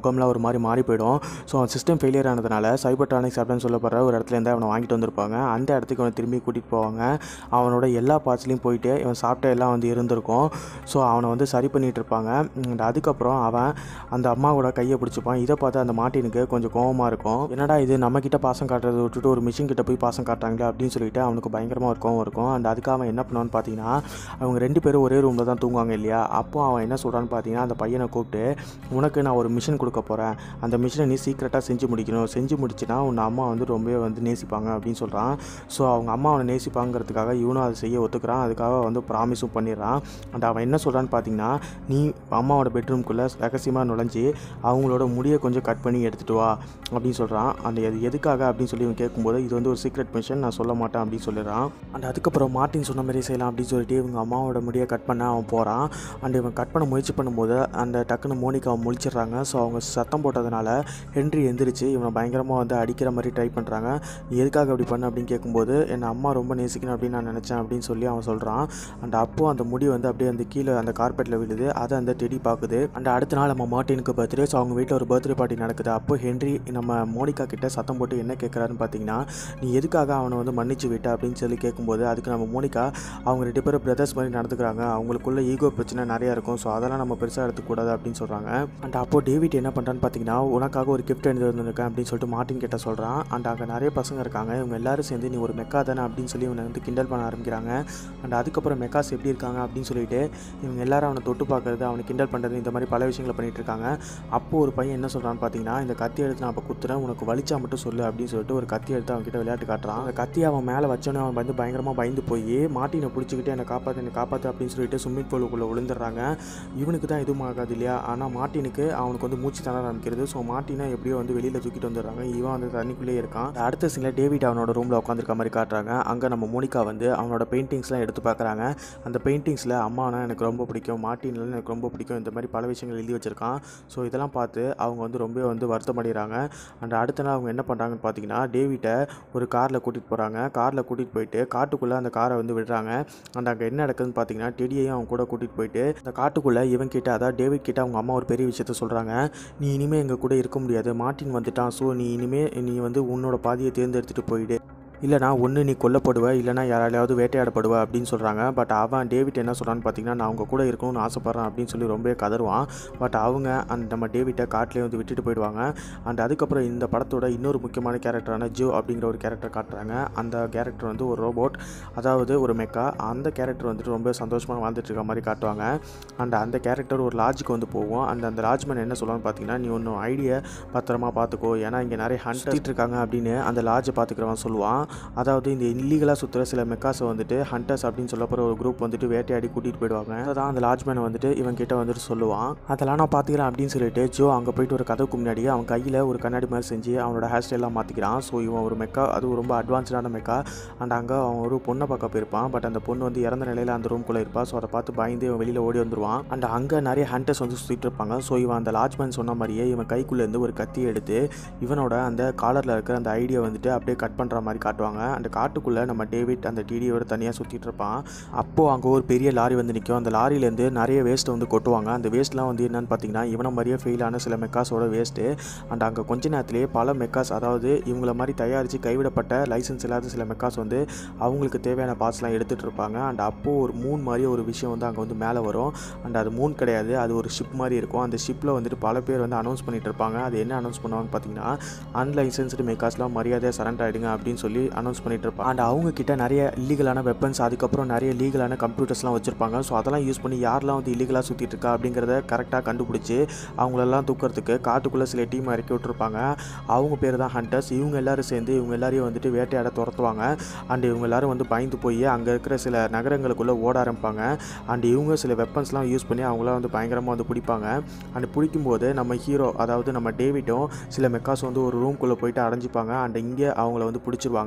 மாதிரி மாறி போயிடும் ஸோ அவன் சிஸ்டம் ஃபெயிலியர் ஆனதுனால சைபர்டானிக்ஸ் அப்படின்னு சொல்லப்படுற ஒரு இடத்துல இருந்து அவனை வாங்கிட்டு வந்திருப்பாங்க அந்த இடத்துக்கு அவனை திரும்பி கூட்டிகிட்டு போவாங்க அவனோட எல்லா பார்ட்ஸ்லையும் போயிட்டு இவன் சாப்பிட்ட எல்லாம் வந்து இருந்திருக்கும் ஸோ அவனை வந்து சரி பண்ணிகிட்டு இருப்பாங்க And அதுக்கப்புறம் அவன் அந்த அம்மாவோட கையை பிடிச்சிப்பான் இதை பார்த்து அந்த மாட்டினுக்கு கொஞ்சம் கோவமாக இருக்கும் என்னடா இது நம்மக்கிட்ட பாசம் காட்டுறதை விட்டுட்டு ஒரு மிஷின் கிட்ட போய் பாசம் காட்டுறாங்களே அப்படின்னு சொல்லிட்டு அவனுக்கு பயங்கரமாக ஒரு கோவம் இருக்கும் அண்ட் அதுக்காக அவன் என்ன பண்ணுவான்னு பார்த்தீங்கன்னா அவங்க ரெண்டு பேரும் ஒரே ரூமில் தான் தூங்குவாங்க இல்லையா அப்போ அவன் என்ன சொல்கிறான்னு பார்த்தீங்கன்னா அந்த பையனை கூப்பிட்டு உனக்கு நான் ஒரு மிஷின் கொடுக்க போகிறேன் அந்த மிஷினை நீ சீக்கிரட்டாக செஞ்சு முடிக்கணும் செஞ்சு முடிச்சுன்னா உன் அம்மா வந்து ரொம்பவே வந்து நேசிப்பாங்க அப்படின்னு சொல்கிறான் ஸோ அவங்க அம்மா அவனை நேசிப்பாங்கிறதுக்காக இவனும் அதை செய்ய ஒத்துக்கிறான் அதுக்காக வந்து ப்ராமிஸும் பண்ணிடுறான் அண்ட் அவன் என்ன சொல்கிறான்னு பார்த்தீங்கன்னா நீ அம்மாவோட பெட்ரூம்குள்ளே ரகசியமாக நுழைஞ்சி அவங்களோட முடியை கொஞ்சம் கட் பண்ணி எடுத்துகிட்டு வா அப்படின்னு சொல்கிறான் அந்த அது எதுக்காக அப்படின்னு சொல்லி இவன் கேட்கும்போது இது வந்து ஒரு சீக்ரெட் மிஷன் நான் சொல்ல மாட்டேன் அப்படின்னு சொல்லிடுறான் அண்ட் அதுக்கப்புறம் மார்ட்டின் சொன்ன மாதிரி செய்யலாம் அப்படின்னு சொல்லிட்டு இவங்க அம்மாவோட முடியை கட் பண்ண அவன் போகிறான் அண்ட் இவன் கட் பண்ண முயற்சி பண்ணும்போது அந்த டக்குன்னு மோனிகா முழிச்சிடுறாங்க ஸோ அவங்க சத்தம் போட்டதுனால ஹென்றி எந்திரிச்சு இவனை பயங்கரமாக வந்து அடிக்கிற மாதிரி ட்ரை பண்ணுறாங்க நீ எதுக்காக அப்படி பண்ண அப்படின்னு கேட்கும்போது என் அம்மா ரொம்ப நேசிக்கணும் அப்படின்னு நான் நினச்சேன் அப்படின்னு சொல்லி அவன் சொல்கிறான் அண்ட் அப்போ அந்த முடி வந்து அப்படியே அந்த கீழே அந்த கார்பெட்டில் விழுது அதை அந்த டெடி பார்க்குது அண்ட் அடுத்த நாள் நம்ம மார்ட்டினுக்கு பர்த்டே ஸோ அவங்க வீட்டில் ஒரு பர்த்டே பார்ட்டி நடக்குது அப்போ ஹென்றி நம்ம மோனிகா கிட்ட சத்தம் போட்டு என்ன கேட்குறாருன்னு பார்த்தீங்கன்னா நீ எதுக்காக அவனை வந்து மன்னிச்சு விட்ட அப்படின்னு சொல்லி கேட்கும்போது அதுக்கு நம்ம மோனிகா அவங்க ரெண்டு பேரும் பிரதர்ஸ் மாதிரி நடந்துக்கிறாங்க அவங்களுக்குள்ள ஈகோ பிரச்சனை நிறையா இருக்கும் ஸோ அதெல்லாம் நம்ம பெருசாக எடுத்துக்கூடாது அப்படின்னு சொல்கிறாங்க அண்ட் அப்போ டேவிட் என்ன பண்ணுறான்னு பார்த்தீங்கன்னா உனக்காக ஒரு கிஃப்ட் எடுத்து வந்திருக்கேன் அப்படின்னு சொல்லிட்டு மார்ட்டின் கிட்ட சொல்கிறான் அண்ட் அங்கே நிறைய பசங்க இருக்காங்க இவங்க எல்லாரும் சேர்ந்து நீ ஒரு மெக்கா தானே அப்படின்னு சொல்லி இவனை வந்து கிண்டல் பண்ண ஆரம்பிக்கிறாங்க அண்ட் அதுக்கப்புறம் மெக்காஸ் எப்படி இருக்காங்க அப்படின்னு சொல்லிட்டு இவங்க எல்லாரும் அவனை தொட்டு பார்க்கறது அவனை கிண்டல் பண்ணுறது இந்த மாதிரி பல விஷயங்களை பண்ணிட்டு இருக்காங்க அப்போ ஒரு பையன் என்ன சொல்கிறான்னு பார்த்தீங்கன்னா இந்த கத்தி எடுத்து நான் இப்போ குத்துறேன் உனக்கு வலிச்சா மட்டும் சொல்லு அப்படின்னு சொல்லிட்டு ஒரு கத்தி எடுத்து அவன் கிட்ட விளையாட்டு காட்டுறான் அந்த கத்தி அவன் மேலே வச்சோன்னே அவன் வந்து பயங்கரமாக பயந்து போய் மாட்டினை பிடிச்சிக்கிட்டு என்னை காப்பாற்று என்னை காப்பாற்று அப்படின்னு சொல்லிட்டு ஸ்விம்மிங் பூலுக்குள்ளே விழுந்துடுறாங்க இவனுக்கு தான் எதுவும் ஆகாது இல்லையா ஆனால் மாட்டினுக்கு அவனுக்கு வந்து மூச்சு தர ஆரம்பிக்கிறது ஸோ மாட்டினை எப்படியோ வந்து வெளியில் தூக்கிட்டு வந்துடுறாங்க இவன் வந்து தண்ணிக்குள்ளேயே இருக்கான் அடுத்த சீனில் டேவிட் அவனோட ரூமில் உட்காந்துருக்க மாதிரி காட்டுறாங்க அங்கே நம்ம மோனிகா வந்து அவனோட பெயிண்டிங்ஸ்லாம் எடுத்து பார்க்குறாங்க அந்த பெயிண்டிங்ஸில் அம்மானா எனக்கு ரொம்ப பிடிக்கும் மாட்டின்லாம் எனக்கு ரொம்ப பிடிக்கும் இந்த மாதிரி பல விஷயங்கள் எழுதி வச்சிருக்கான் ஸோ இதெல்லாம் பார்த்து அவங்க வந்து ரொம்ப வந்து வருத்தமடைகிறாங்க அண்ட் அடுத்த நாள் அவங்க என்ன பண்ணுறாங்கன்னு பார்த்தீங்கன்னா டேவிட்டை ஒரு காரில் கூட்டிகிட்டு போகிறாங்க காரில் கூட்டிகிட்டு போயிட்டு காட்டுக்குள்ளே அந்த காரை வந்து விடுறாங்க அண்ட் அங்கே என்ன நடக்குதுன்னு பார்த்தீங்கன்னா டெடியையும் அவங்க கூட கூட்டிகிட்டு போயிட்டு அந்த காட்டுக்குள்ளே இவன் கிட்ட அதாவது டேவிட் கிட்ட அவங்க அம்மா ஒரு பெரிய விஷயத்த சொல்கிறாங்க நீ இனிமேல் எங்கள் கூட இருக்க முடியாது மார்ட்டின் வந்துட்டான் ஸோ நீ இனிமேல் நீ வந்து உன்னோட பாதியை தேர்ந்தெடுத்துட்டு போயிடு இல்லைனா ஒன்று நீ கொல்லப்படுவ இல்லைனா யாராலையாவது வேட்டையாடப்படுவ அப்படின்னு சொல்கிறாங்க பட் அவன் டேவிட் என்ன சொல்கிறான்னு பார்த்தீங்கன்னா நான் அவங்க கூட இருக்கணும்னு ஆசைப்பட்றேன் அப்படின்னு சொல்லி ரொம்பவே கதறுவான் பட் அவங்க அந்த நம்ம டேவிட்டை காட்டிலே வந்து விட்டுட்டு போயிடுவாங்க அண்ட் அதுக்கப்புறம் இந்த படத்தோட இன்னொரு முக்கியமான கேரக்டரான ஜோ அப்படிங்கிற ஒரு கேரக்டர் காட்டுறாங்க அந்த கேரக்டர் வந்து ஒரு ரோபோட் அதாவது ஒரு மெக்கா அந்த கேரக்டர் வந்துட்டு ரொம்ப சந்தோஷமாக வாழ்ந்துட்டு இருக்க மாதிரி காட்டுவாங்க அண்ட் அந்த கேரக்டர் ஒரு லாட்ஜுக்கு வந்து போவோம் அந்த அந்த லாட்ஜ்மேன் என்ன சொல்லுவான்னு பார்த்தீங்கன்னா நீ ஒன்று ஐடியா பத்திரமா பார்த்துக்கோ ஏன்னா இங்கே நிறைய ஹண்ட் இருக்காங்க அப்படின்னு அந்த லாட்ஜை பார்த்துக்கிறவன் சொல்லுவான் அதாவது இந்த இல்லீகலாக சுற்றுற சில மெக்காஸை வந்துட்டு ஹண்டர்ஸ் அப்படின்னு சொல்லப்போகிற ஒரு குரூப் வந்துட்டு வேட்டையாடி கூட்டிகிட்டு போயிடுவாங்க அதான் அந்த லாட்ஜ்மேனை வந்துட்டு இவன் கிட்ட வந்துட்டு சொல்லுவான் அதெல்லாம் நான் பார்த்துக்கிறேன் அப்படின்னு சொல்லிட்டு ஜோ அங்கே போயிட்டு ஒரு கதவுக்கு முன்னாடி அவன் கையில் ஒரு கண்ணாடி மாதிரி செஞ்சு அவனோட ஹேர் ஸ்டைலாம் மாற்றிக்கிறான் ஸோ இவன் ஒரு மெக்கா அது ரொம்ப அட்வான்ஸ்டான மெக்கா அண்ட் அங்கே அவன் ஒரு பொண்ணை பார்க்க போயிருப்பான் பட் அந்த பொண்ணு வந்து இறந்த நிலையில் அந்த ரூம்குள்ளே இருப்பா ஸோ அதை பார்த்து பயந்து இவன் வெளியில் ஓடி வந்துருவான் அண்ட் அங்கே நிறைய ஹண்டர்ஸ் வந்து சுற்றிட்டு இருப்பாங்க ஸோ இவன் அந்த லாட்ஜ்மேன் சொன்ன மாதிரியே இவன் கைக்குள்ளேருந்து ஒரு கத்தி எடுத்து இவனோட அந்த காலரில் இருக்கிற அந்த ஐடியா வந்துட்டு அப்படியே கட் பண்ணுற மாதிரி காட்டுவாங்க அந்த காட்டுக்குள்ளே நம்ம டேவிட் அந்த டிடியோட தனியாக சுற்றிட்டு இருப்பான் அப்போது அங்கே ஒரு பெரிய லாரி வந்து நிற்கும் அந்த லாரியிலேருந்து நிறைய வேஸ்ட்டை வந்து கொட்டுவாங்க அந்த வேஸ்ட்லாம் வந்து என்னன்னு பார்த்தீங்கன்னா இவனை மாதிரியே ஃபெயிலான சில மெக்காஸோட வேஸ்ட்டு அண்ட் அங்கே கொஞ்ச நேரத்திலேயே பல மெக்காஸ் அதாவது இவங்கள மாதிரி தயாரித்து கைவிடப்பட்ட லைசன்ஸ் இல்லாத சில மெக்காஸ் வந்து அவங்களுக்கு தேவையான பார்ட்ஸ்லாம் எடுத்துகிட்டு இருப்பாங்க அண்ட் அப்போது ஒரு மூன் மாதிரி ஒரு விஷயம் வந்து அங்கே வந்து மேலே வரும் அண்ட் அது மூன் கிடையாது அது ஒரு ஷிப் மாதிரி இருக்கும் அந்த ஷிப்பில் வந்துட்டு பல பேர் வந்து அனௌன்ஸ் பண்ணிட்டு இருப்பாங்க அது என்ன அனௌன்ஸ் பண்ணுவாங்கன்னு பார்த்தீங்கன்னா அன்லைசன்ஸ்டு மெக்காஸ்லாம் மரியாதையாக சரண்டர் ஆகிடுங்க அப்படின்னு சொல்லி அனௌன்ஸ் பண்ணிட்டு இருப்பாங்க அண்ட் அவங்க கிட்ட நிறைய இல்லீகலான வெப்பன்ஸ் அதுக்கப்புறம் நிறைய லீகலான கம்ப்யூட்டர்ஸ்லாம் வச்சுருப்பாங்க ஸோ அதெல்லாம் யூஸ் பண்ணி யாரெல்லாம் வந்து இல்லீகலாக சுற்றிட்டு இருக்கா அப்படிங்கிறத கரெக்டாக கண்டுபிடிச்சி அவங்களெல்லாம் தூக்கிறதுக்கு காட்டுக்குள்ளே சில டீம் இறக்கி விட்டுருப்பாங்க அவங்க பேர் தான் ஹண்டர்ஸ் இவங்க எல்லாரும் சேர்ந்து இவங்க எல்லாரையும் வந்துட்டு வேட்டையாட துரத்துவாங்க அண்ட் இவங்க எல்லாரும் வந்து பயந்து போய் அங்கே இருக்கிற சில நகரங்களுக்குள்ளே ஓட ஆரம்பிப்பாங்க அண்ட் இவங்க சில வெப்பன்ஸ்லாம் யூஸ் பண்ணி அவங்களாம் வந்து பயங்கரமாக வந்து பிடிப்பாங்க அண்ட் பிடிக்கும்போது நம்ம ஹீரோ அதாவது நம்ம டேவிட்டும் சில மெக்காஸ் வந்து ஒரு ரூம்குள்ளே போயிட்டு அடைஞ்சிப்பாங்க அண்ட் இங்கே அவங்கள வந்து பிடிச்சிருவாங்க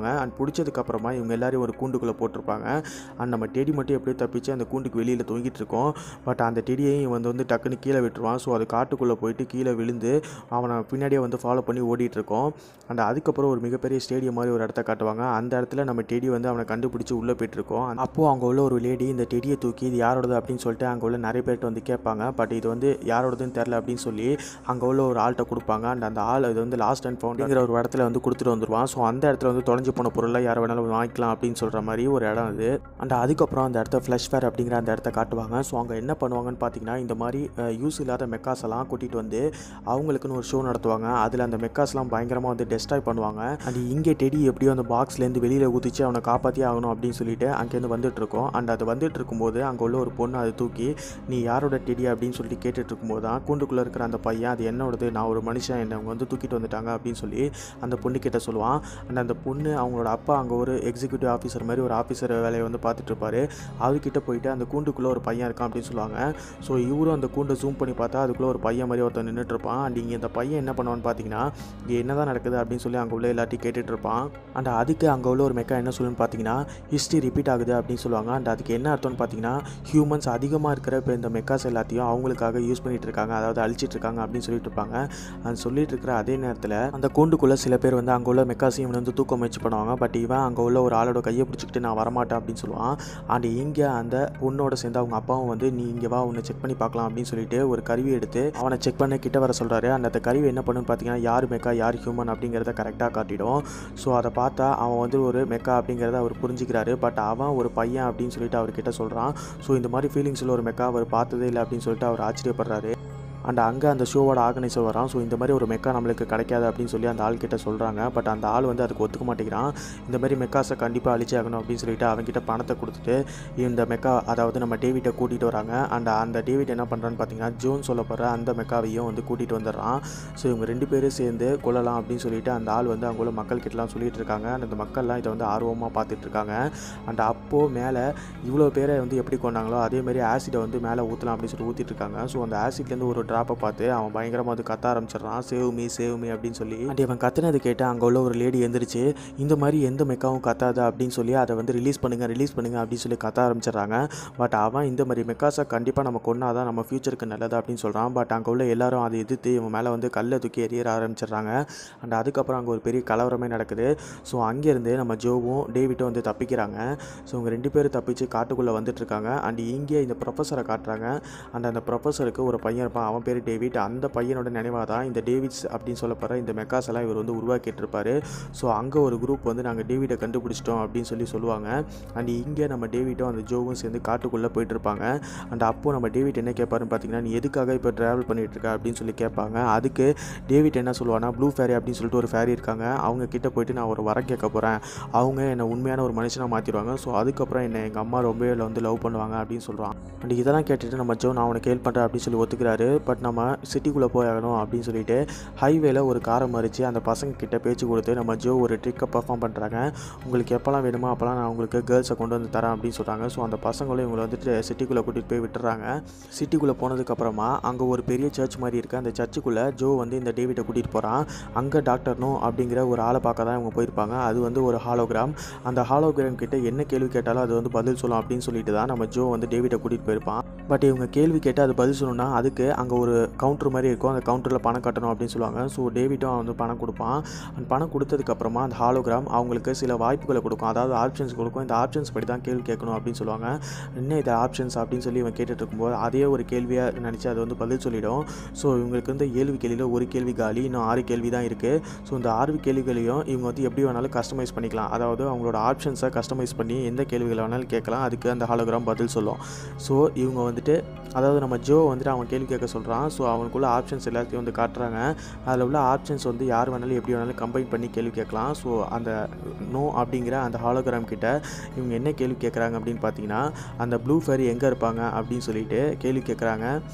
பிடிச்சிருப்பாங்க அண்ட் பிடிச்சதுக்கப்புறமா இவங்க எல்லாரையும் ஒரு கூண்டுக்குள்ளே போட்டிருப்பாங்க அண்ட் நம்ம டெடி மட்டும் எப்படியோ தப்பிச்சு அந்த கூண்டுக்கு வெளியில் தொங்கிட்டு இருக்கோம் பட் அந்த டெடியையும் வந்து வந்து டக்குன்னு கீழே விட்டுருவான் ஸோ அது காட்டுக்குள்ளே போயிட்டு கீழே விழுந்து அவனை பின்னாடியே வந்து ஃபாலோ பண்ணி ஓடிட்டு இருக்கோம் அண்ட் அதுக்கப்புறம் ஒரு மிகப்பெரிய ஸ்டேடியம் மாதிரி ஒரு இடத்த காட்டுவாங்க அந்த இடத்துல நம்ம டெடி வந்து அவனை கண்டுபிடிச்சி உள்ளே போயிட்டுருக்கோம் அப்போது அங்கே உள்ள ஒரு லேடி இந்த டெடியை தூக்கி இது யாரோடது அப்படின்னு சொல்லிட்டு அங்கே உள்ள நிறைய பேர்கிட்ட வந்து கேட்பாங்க பட் இது வந்து யாரோடதுன்னு தெரில அப்படின்னு சொல்லி அங்கே உள்ள ஒரு ஆள்கிட்ட கொடுப்பாங்க அண்ட் அந்த ஆள் இது வந்து லாஸ்ட் அண்ட் ஃபவுண்டுங்கிற ஒரு இடத்துல வந்து கொடுத்துட்டு வந்துடுவான் ஸோ அந்த இடத்துல வந்து தொலைஞ்சு போன பொருளை யார் வேணாலும் வாங்கிக்கலாம் அப்படின்னு சொல்கிற மாதிரி ஒரு இடம் அது அண்ட் அதுக்கப்புறம் அந்த இடத்த ஃப்ளஷ் ஃபேர் அப்படிங்கிற அந்த இடத்த காட்டுவாங்க ஸோ அங்கே என்ன பண்ணுவாங்கன்னு பார்த்தீங்கன்னா இந்த மாதிரி யூஸ் இல்லாத மெக்காஸ் எல்லாம் கூட்டிகிட்டு வந்து அவங்களுக்குன்னு ஒரு ஷோ நடத்துவாங்க அதில் அந்த மெக்காஸ்லாம் பயங்கரமாக வந்து டெஸ்ட்ராய் பண்ணுவாங்க அண்ட் இங்கே டெடி எப்படியோ அந்த பாக்ஸ்லேருந்து வெளியில் ஊற்றிச்சு அவனை காப்பாற்றி ஆகணும் அப்படின்னு சொல்லிட்டு அங்கேருந்து வந்துட்டு இருக்கோம் அண்ட் அது வந்துட்டு இருக்கும்போது அங்கே உள்ள ஒரு பொண்ணு அதை தூக்கி நீ யாரோட டெடி அப்படின்னு சொல்லிட்டு கேட்டுட்டு இருக்கும்போது தான் கூண்டுக்குள்ளே இருக்கிற அந்த பையன் அது என்னோடது நான் ஒரு மனுஷன் என்னை அவங்க வந்து தூக்கிட்டு வந்துட்டாங்க அப்படின்னு சொல்லி அந்த பொண்ணு கிட்ட சொல்லுவான் அண்ட் அந்த பொண்ணு அவங்களோட அப்பா அங்கே ஒரு எக்ஸிக்யூட்டிவ் ஆஃபீஸர் மாதிரி ஒரு ஆஃபீஸர் வேலையை வந்து பார்த்துட்டு இருப்பாரு அவர்கிட்ட போயிட்டு அந்த கூண்டுக்குள்ளே ஒரு பையன் இருக்கான் அப்படின்னு சொல்லுவாங்க ஸோ இவரும் அந்த கூண்டை ஜூம் பண்ணி பார்த்தா அதுக்குள்ளே ஒரு பையன் மாதிரி ஒருத்தன் நின்றுட்டு இருப்பான் அண்ட் இங்கே இந்த பையன் என்ன பண்ணுவான்னு பார்த்தீங்கன்னா இங்கே என்ன தான் நடக்குது அப்படின்னு சொல்லி அங்கே உள்ள எல்லாத்தையும் கேட்டுட்டு இருப்பான் அண்ட் அதுக்கு அங்கே உள்ள ஒரு மெக்கா என்ன சொல்லுன்னு பார்த்தீங்கன்னா ஹிஸ்ட்ரி ரிப்பீட் ஆகுது அப்படின்னு சொல்லுவாங்க அண்ட் அதுக்கு என்ன அர்த்தம்னு பார்த்தீங்கன்னா ஹியூமன்ஸ் அதிகமாக இருக்கிற இப்போ இந்த மெக்காஸ் எல்லாத்தையும் அவங்களுக்காக யூஸ் பண்ணிட்டு இருக்காங்க அதாவது அழிச்சிட்டு இருக்காங்க அப்படின்னு சொல்லிட்டு இருப்பாங்க அது சொல்லிட்டு இருக்கிற அதே நேரத்தில் அந்த கூண்டுக்குள்ளே சில பேர் வந்து அங்கே உள்ள மெக்காஸையும் இவனை வந்து தூக்க முயற்சி பண்ணுவாங்க பட் இவன் அங்கே உள்ள ஒரு ஆளோட கையை பிடிச்சிக்கிட்டு நான் வரமாட்டேன் அப்படின்னு சொல்லுவான் அண்ட் இங்கே அந்த பொண்ணோட சேர்ந்து அவங்க அப்பாவும் வந்து நீ இங்கே வா உன்னை செக் பண்ணி பார்க்கலாம் அப்படின்னு சொல்லிட்டு ஒரு கருவி எடுத்து அவனை செக் பண்ண கிட்ட வர சொல்கிறாரு அந்த அந்த கருவி என்ன பண்ணுன்னு பார்த்தீங்கன்னா யார் மெக்கா யார் ஹியூமன் அப்படிங்கிறத கரெக்டாக காட்டிடும் ஸோ அதை பார்த்தா அவன் வந்து ஒரு மெக்கா அப்படிங்கிறத அவர் புரிஞ்சுக்கிறாரு பட் அவன் ஒரு பையன் அப்படின்னு சொல்லிட்டு அவர்கிட்ட சொல்கிறான் ஸோ இந்த மாதிரி ஃபீலிங்ஸில் ஒரு மெக்கா அவர் பார்த்ததே இல்லை அப்படின்னு சொல்லிட்டு அவர் ஆச்சரியப்படுறாரு அண்ட் அங்கே அந்த ஷோவோட ஆர்கனைசர் வரான் ஸோ இந்த மாதிரி ஒரு மெக்கா நம்மளுக்கு கிடைக்காது அப்படின்னு சொல்லி அந்த ஆள் கிட்ட சொல்கிறாங்க பட் அந்த ஆள் வந்து அதுக்கு ஒத்துக்க மாட்டேங்கிறான் இந்த மாதிரி மெக்காஸை கண்டிப்பாக அழிச்சே ஆகணும் அப்படின்னு சொல்லிட்டு அவன்கிட்ட பணத்தை கொடுத்துட்டு இந்த மெக்கா அதாவது நம்ம டேவிட்டை கூட்டிகிட்டு வராங்க அண்ட் அந்த டேவிட் என்ன பண்ணுறான்னு பார்த்தீங்கன்னா ஜோன் சொல்லப்படுற அந்த மெக்காவையும் வந்து கூட்டிகிட்டு வந்துடுறான் ஸோ இவங்க ரெண்டு பேரும் சேர்ந்து கொல்லலாம் அப்படின்னு சொல்லிட்டு அந்த ஆள் வந்து அங்கே உள்ள மக்கள்கிட்டலாம் சொல்லிட்டு இருக்காங்க அண்ட் அந்த மக்கள்லாம் இதை வந்து ஆர்வமாக பார்த்துட்டு இருக்காங்க அண்ட் அப்போது மேலே இவ்வளோ பேரை வந்து எப்படி கொண்டாங்களோ அதே மாதிரி ஆசிடை வந்து மேலே ஊற்றலாம் அப்படின்னு சொல்லி ஊற்றிட்டு இருக்காங்க ஸோ அந்த ஆசிட்லேருந்து ஒரு ட்ராப்பை பார்த்து அவன் பயங்கரமாக வந்து கத்த ஆரம்பிச்சிடுறான் சேவ் மீ சேவ் மீ அப்படின்னு சொல்லி அண்ட் இவன் கத்துனது கேட்டு அங்கே உள்ள ஒரு லேடி எந்திரிச்சு இந்த மாதிரி எந்த மெக்காவும் கத்தாது அப்படின்னு சொல்லி அதை வந்து ரிலீஸ் பண்ணுங்க ரிலீஸ் பண்ணுங்க அப்படின்னு சொல்லி கத்த ஆரம்பிச்சிடுறாங்க பட் அவன் இந்த மாதிரி மெக்காஸை கண்டிப்பாக நம்ம கொண்டாதான் நம்ம ஃபியூச்சருக்கு நல்லது அப்படின்னு சொல்கிறான் பட் அங்கே உள்ள எல்லாரும் அதை எதிர்த்து இவன் மேலே வந்து கல்லை தூக்கி எறிய ஆரம்பிச்சிடுறாங்க அண்ட் அதுக்கப்புறம் அங்கே ஒரு பெரிய கலவரமே நடக்குது ஸோ அங்கேருந்து நம்ம ஜோவும் டேவிட்டும் வந்து தப்பிக்கிறாங்க ஸோ இவங்க ரெண்டு பேரும் தப்பிச்சு காட்டுக்குள்ளே வந்துட்டு இருக்காங்க அண்ட் இங்கே இந்த ப்ரொஃபஸரை காட்டுறாங்க அண்ட் அந்த ப்ரொஃபஸருக்கு ஒரு பையன் இருப்பான் அவன் பேர் டேவிட் அந்த பையனோட நினைவாக தான் இந்த டேவிட்ஸ் அப்படின்னு சொல்லப்படுற இந்த மெக்காஸ் எல்லாம் இவர் வந்து உருவாக்கிட்டு இருப்பாரு ஸோ அங்கே ஒரு குரூப் வந்து நாங்கள் டேவிட்டை கண்டுபிடிச்சிட்டோம் அப்படின்னு சொல்லி சொல்லுவாங்க அண்ட் இங்கே நம்ம டேவிட்டும் அந்த ஜோவும் சேர்ந்து காட்டுக்குள்ளே போயிட்டு இருப்பாங்க அண்ட் அப்போது நம்ம டேவிட் என்ன கேட்பாருன்னு பார்த்தீங்கன்னா நீ எதுக்காக இப்போ ட்ராவல் பண்ணிட்டு இருக்க அப்படின்னு சொல்லி கேட்பாங்க அதுக்கு டேவிட் என்ன சொல்லுவானா ப்ளூ ஃபேரி அப்படின்னு சொல்லிட்டு ஒரு ஃபேரி இருக்காங்க அவங்க கிட்ட போயிட்டு நான் ஒரு வரம் கேட்க போகிறேன் அவங்க என்னை உண்மையான ஒரு மனுஷனாக மாற்றிடுவாங்க ஸோ அதுக்கப்புறம் என்னை எங்கள் அம்மா ரொம்பவே வந்து லவ் பண்ணுவாங்க அப்படின்னு சொல்கிறான் அண்ட் இதெல்லாம் கேட்டுட்டு நம்ம ஜோ நான் அவனுக்கு ஹெல்ப் பண்ணுறேன் அப்படின்னு சொல்லி ஒத்துக்கிறாரு பட் நம்ம சிட்டிக்குள்ளே போயாகணும் அப்படின்னு சொல்லிட்டு ஹைவேல ஒரு காரை மறித்து அந்த பசங்க கிட்ட பேச்சு கொடுத்து நம்ம ஜோ ஒரு ட்ரிக்கை பர்ஃபார்ம் பண்ணுறாங்க உங்களுக்கு எப்போல்லாம் வேணுமோ அப்போல்லாம் நான் உங்களுக்கு கேர்ள்ஸை கொண்டு வந்து தரேன் அப்படின்னு சொல்கிறாங்க ஸோ அந்த பசங்களும் இவங்களை வந்துட்டு சிட்டிக்குள்ளே கூட்டிகிட்டு போய் விட்டுறாங்க சிட்டிக்குள்ளே போனதுக்கப்புறமா அங்கே ஒரு பெரிய சர்ச் மாதிரி இருக்குது அந்த சர்ச்சுக்குள்ளே ஜோ வந்து இந்த டேவிட்டை கூட்டிகிட்டு போகிறான் அங்கே டாக்டர் நோ அப்படிங்கிற ஒரு ஆளை பார்க்க தான் இவங்க போயிருப்பாங்க அது வந்து ஒரு ஹாலோகிராம் அந்த ஹாலோகிராம் கிட்ட என்ன கேள்வி கேட்டாலும் அது வந்து பதில் சொல்லும் அப்படின்னு சொல்லிட்டு தான் நம்ம ஜோ வந்து டேவிட்டை கூட்டிகிட்டு போயிருப்பான் பட் இவங்க கேள்வி கேட்டு அது பதில் சொல்லணும்னா அதுக்கு அங்கே ஒரு கவுண்டர் மாதிரி இருக்கும் அந்த கவுண்டரில் பணம் கட்டணும் அப்படின்னு சொல்லுவாங்க ஸோ டேவிட்டும் வந்து பணம் கொடுப்பான் அந்த பணம் கொடுத்ததுக்கப்புறமா அந்த ஹாலோகிராம் அவங்களுக்கு சில வாய்ப்புகளை கொடுக்கும் அதாவது ஆப்ஷன்ஸ் கொடுக்கும் இந்த ஆப்ஷன்ஸ் படி தான் கேள்வி கேட்கணும் அப்படின்னு சொல்லுவாங்க என்ன இது ஆப்ஷன்ஸ் அப்படின்னு சொல்லி இவன் கேட்டுட்டு இருக்கும்போது அதே ஒரு கேள்வியாக நினச்சி அது வந்து பதில் சொல்லிடும் ஸோ இவங்களுக்கு வந்து ஏழு கேள்வியில் ஒரு கேள்வி காலி இன்னும் ஆறு கேள்வி தான் இருக்குது ஸோ இந்த ஆறு கேள்விகளையும் இவங்க வந்து எப்படி வேணாலும் கஸ்டமைஸ் பண்ணிக்கலாம் அதாவது அவங்களோட ஆப்ஷன்ஸை கஸ்டமைஸ் பண்ணி எந்த கேள்விகளை வேணாலும் கேட்கலாம் அதுக்கு அந்த ஹாலோகிராம் பதில் சொல்லும் ஸோ இவங்க வந்துட்டு அதாவது நம்ம ஜோ வந்துட்டு அவன் கேள்வி கேட்க சொல்கிறான் ஸோ அவனுக்குள்ள ஆப்ஷன்ஸ் எல்லாத்தையும் வந்து காட்டுறாங்க அதில் உள்ள ஆப்ஷன்ஸ் வந்து யார் வேணாலும் எப்படி வேணாலும் கம்பைன் பண்ணி கேள்வி கேட்கலாம் ஸோ அந்த நோ அப்படிங்கிற அந்த ஹாலோகிராம் கிட்ட இவங்க என்ன கேள்வி கேட்குறாங்க அப்படின்னு பார்த்தீங்கன்னா அந்த ப்ளூ ஃபேரி எங்கே இருப்பாங்க அப்படின்னு சொல்லிட்டு கேள்வி கேட்குறாங்க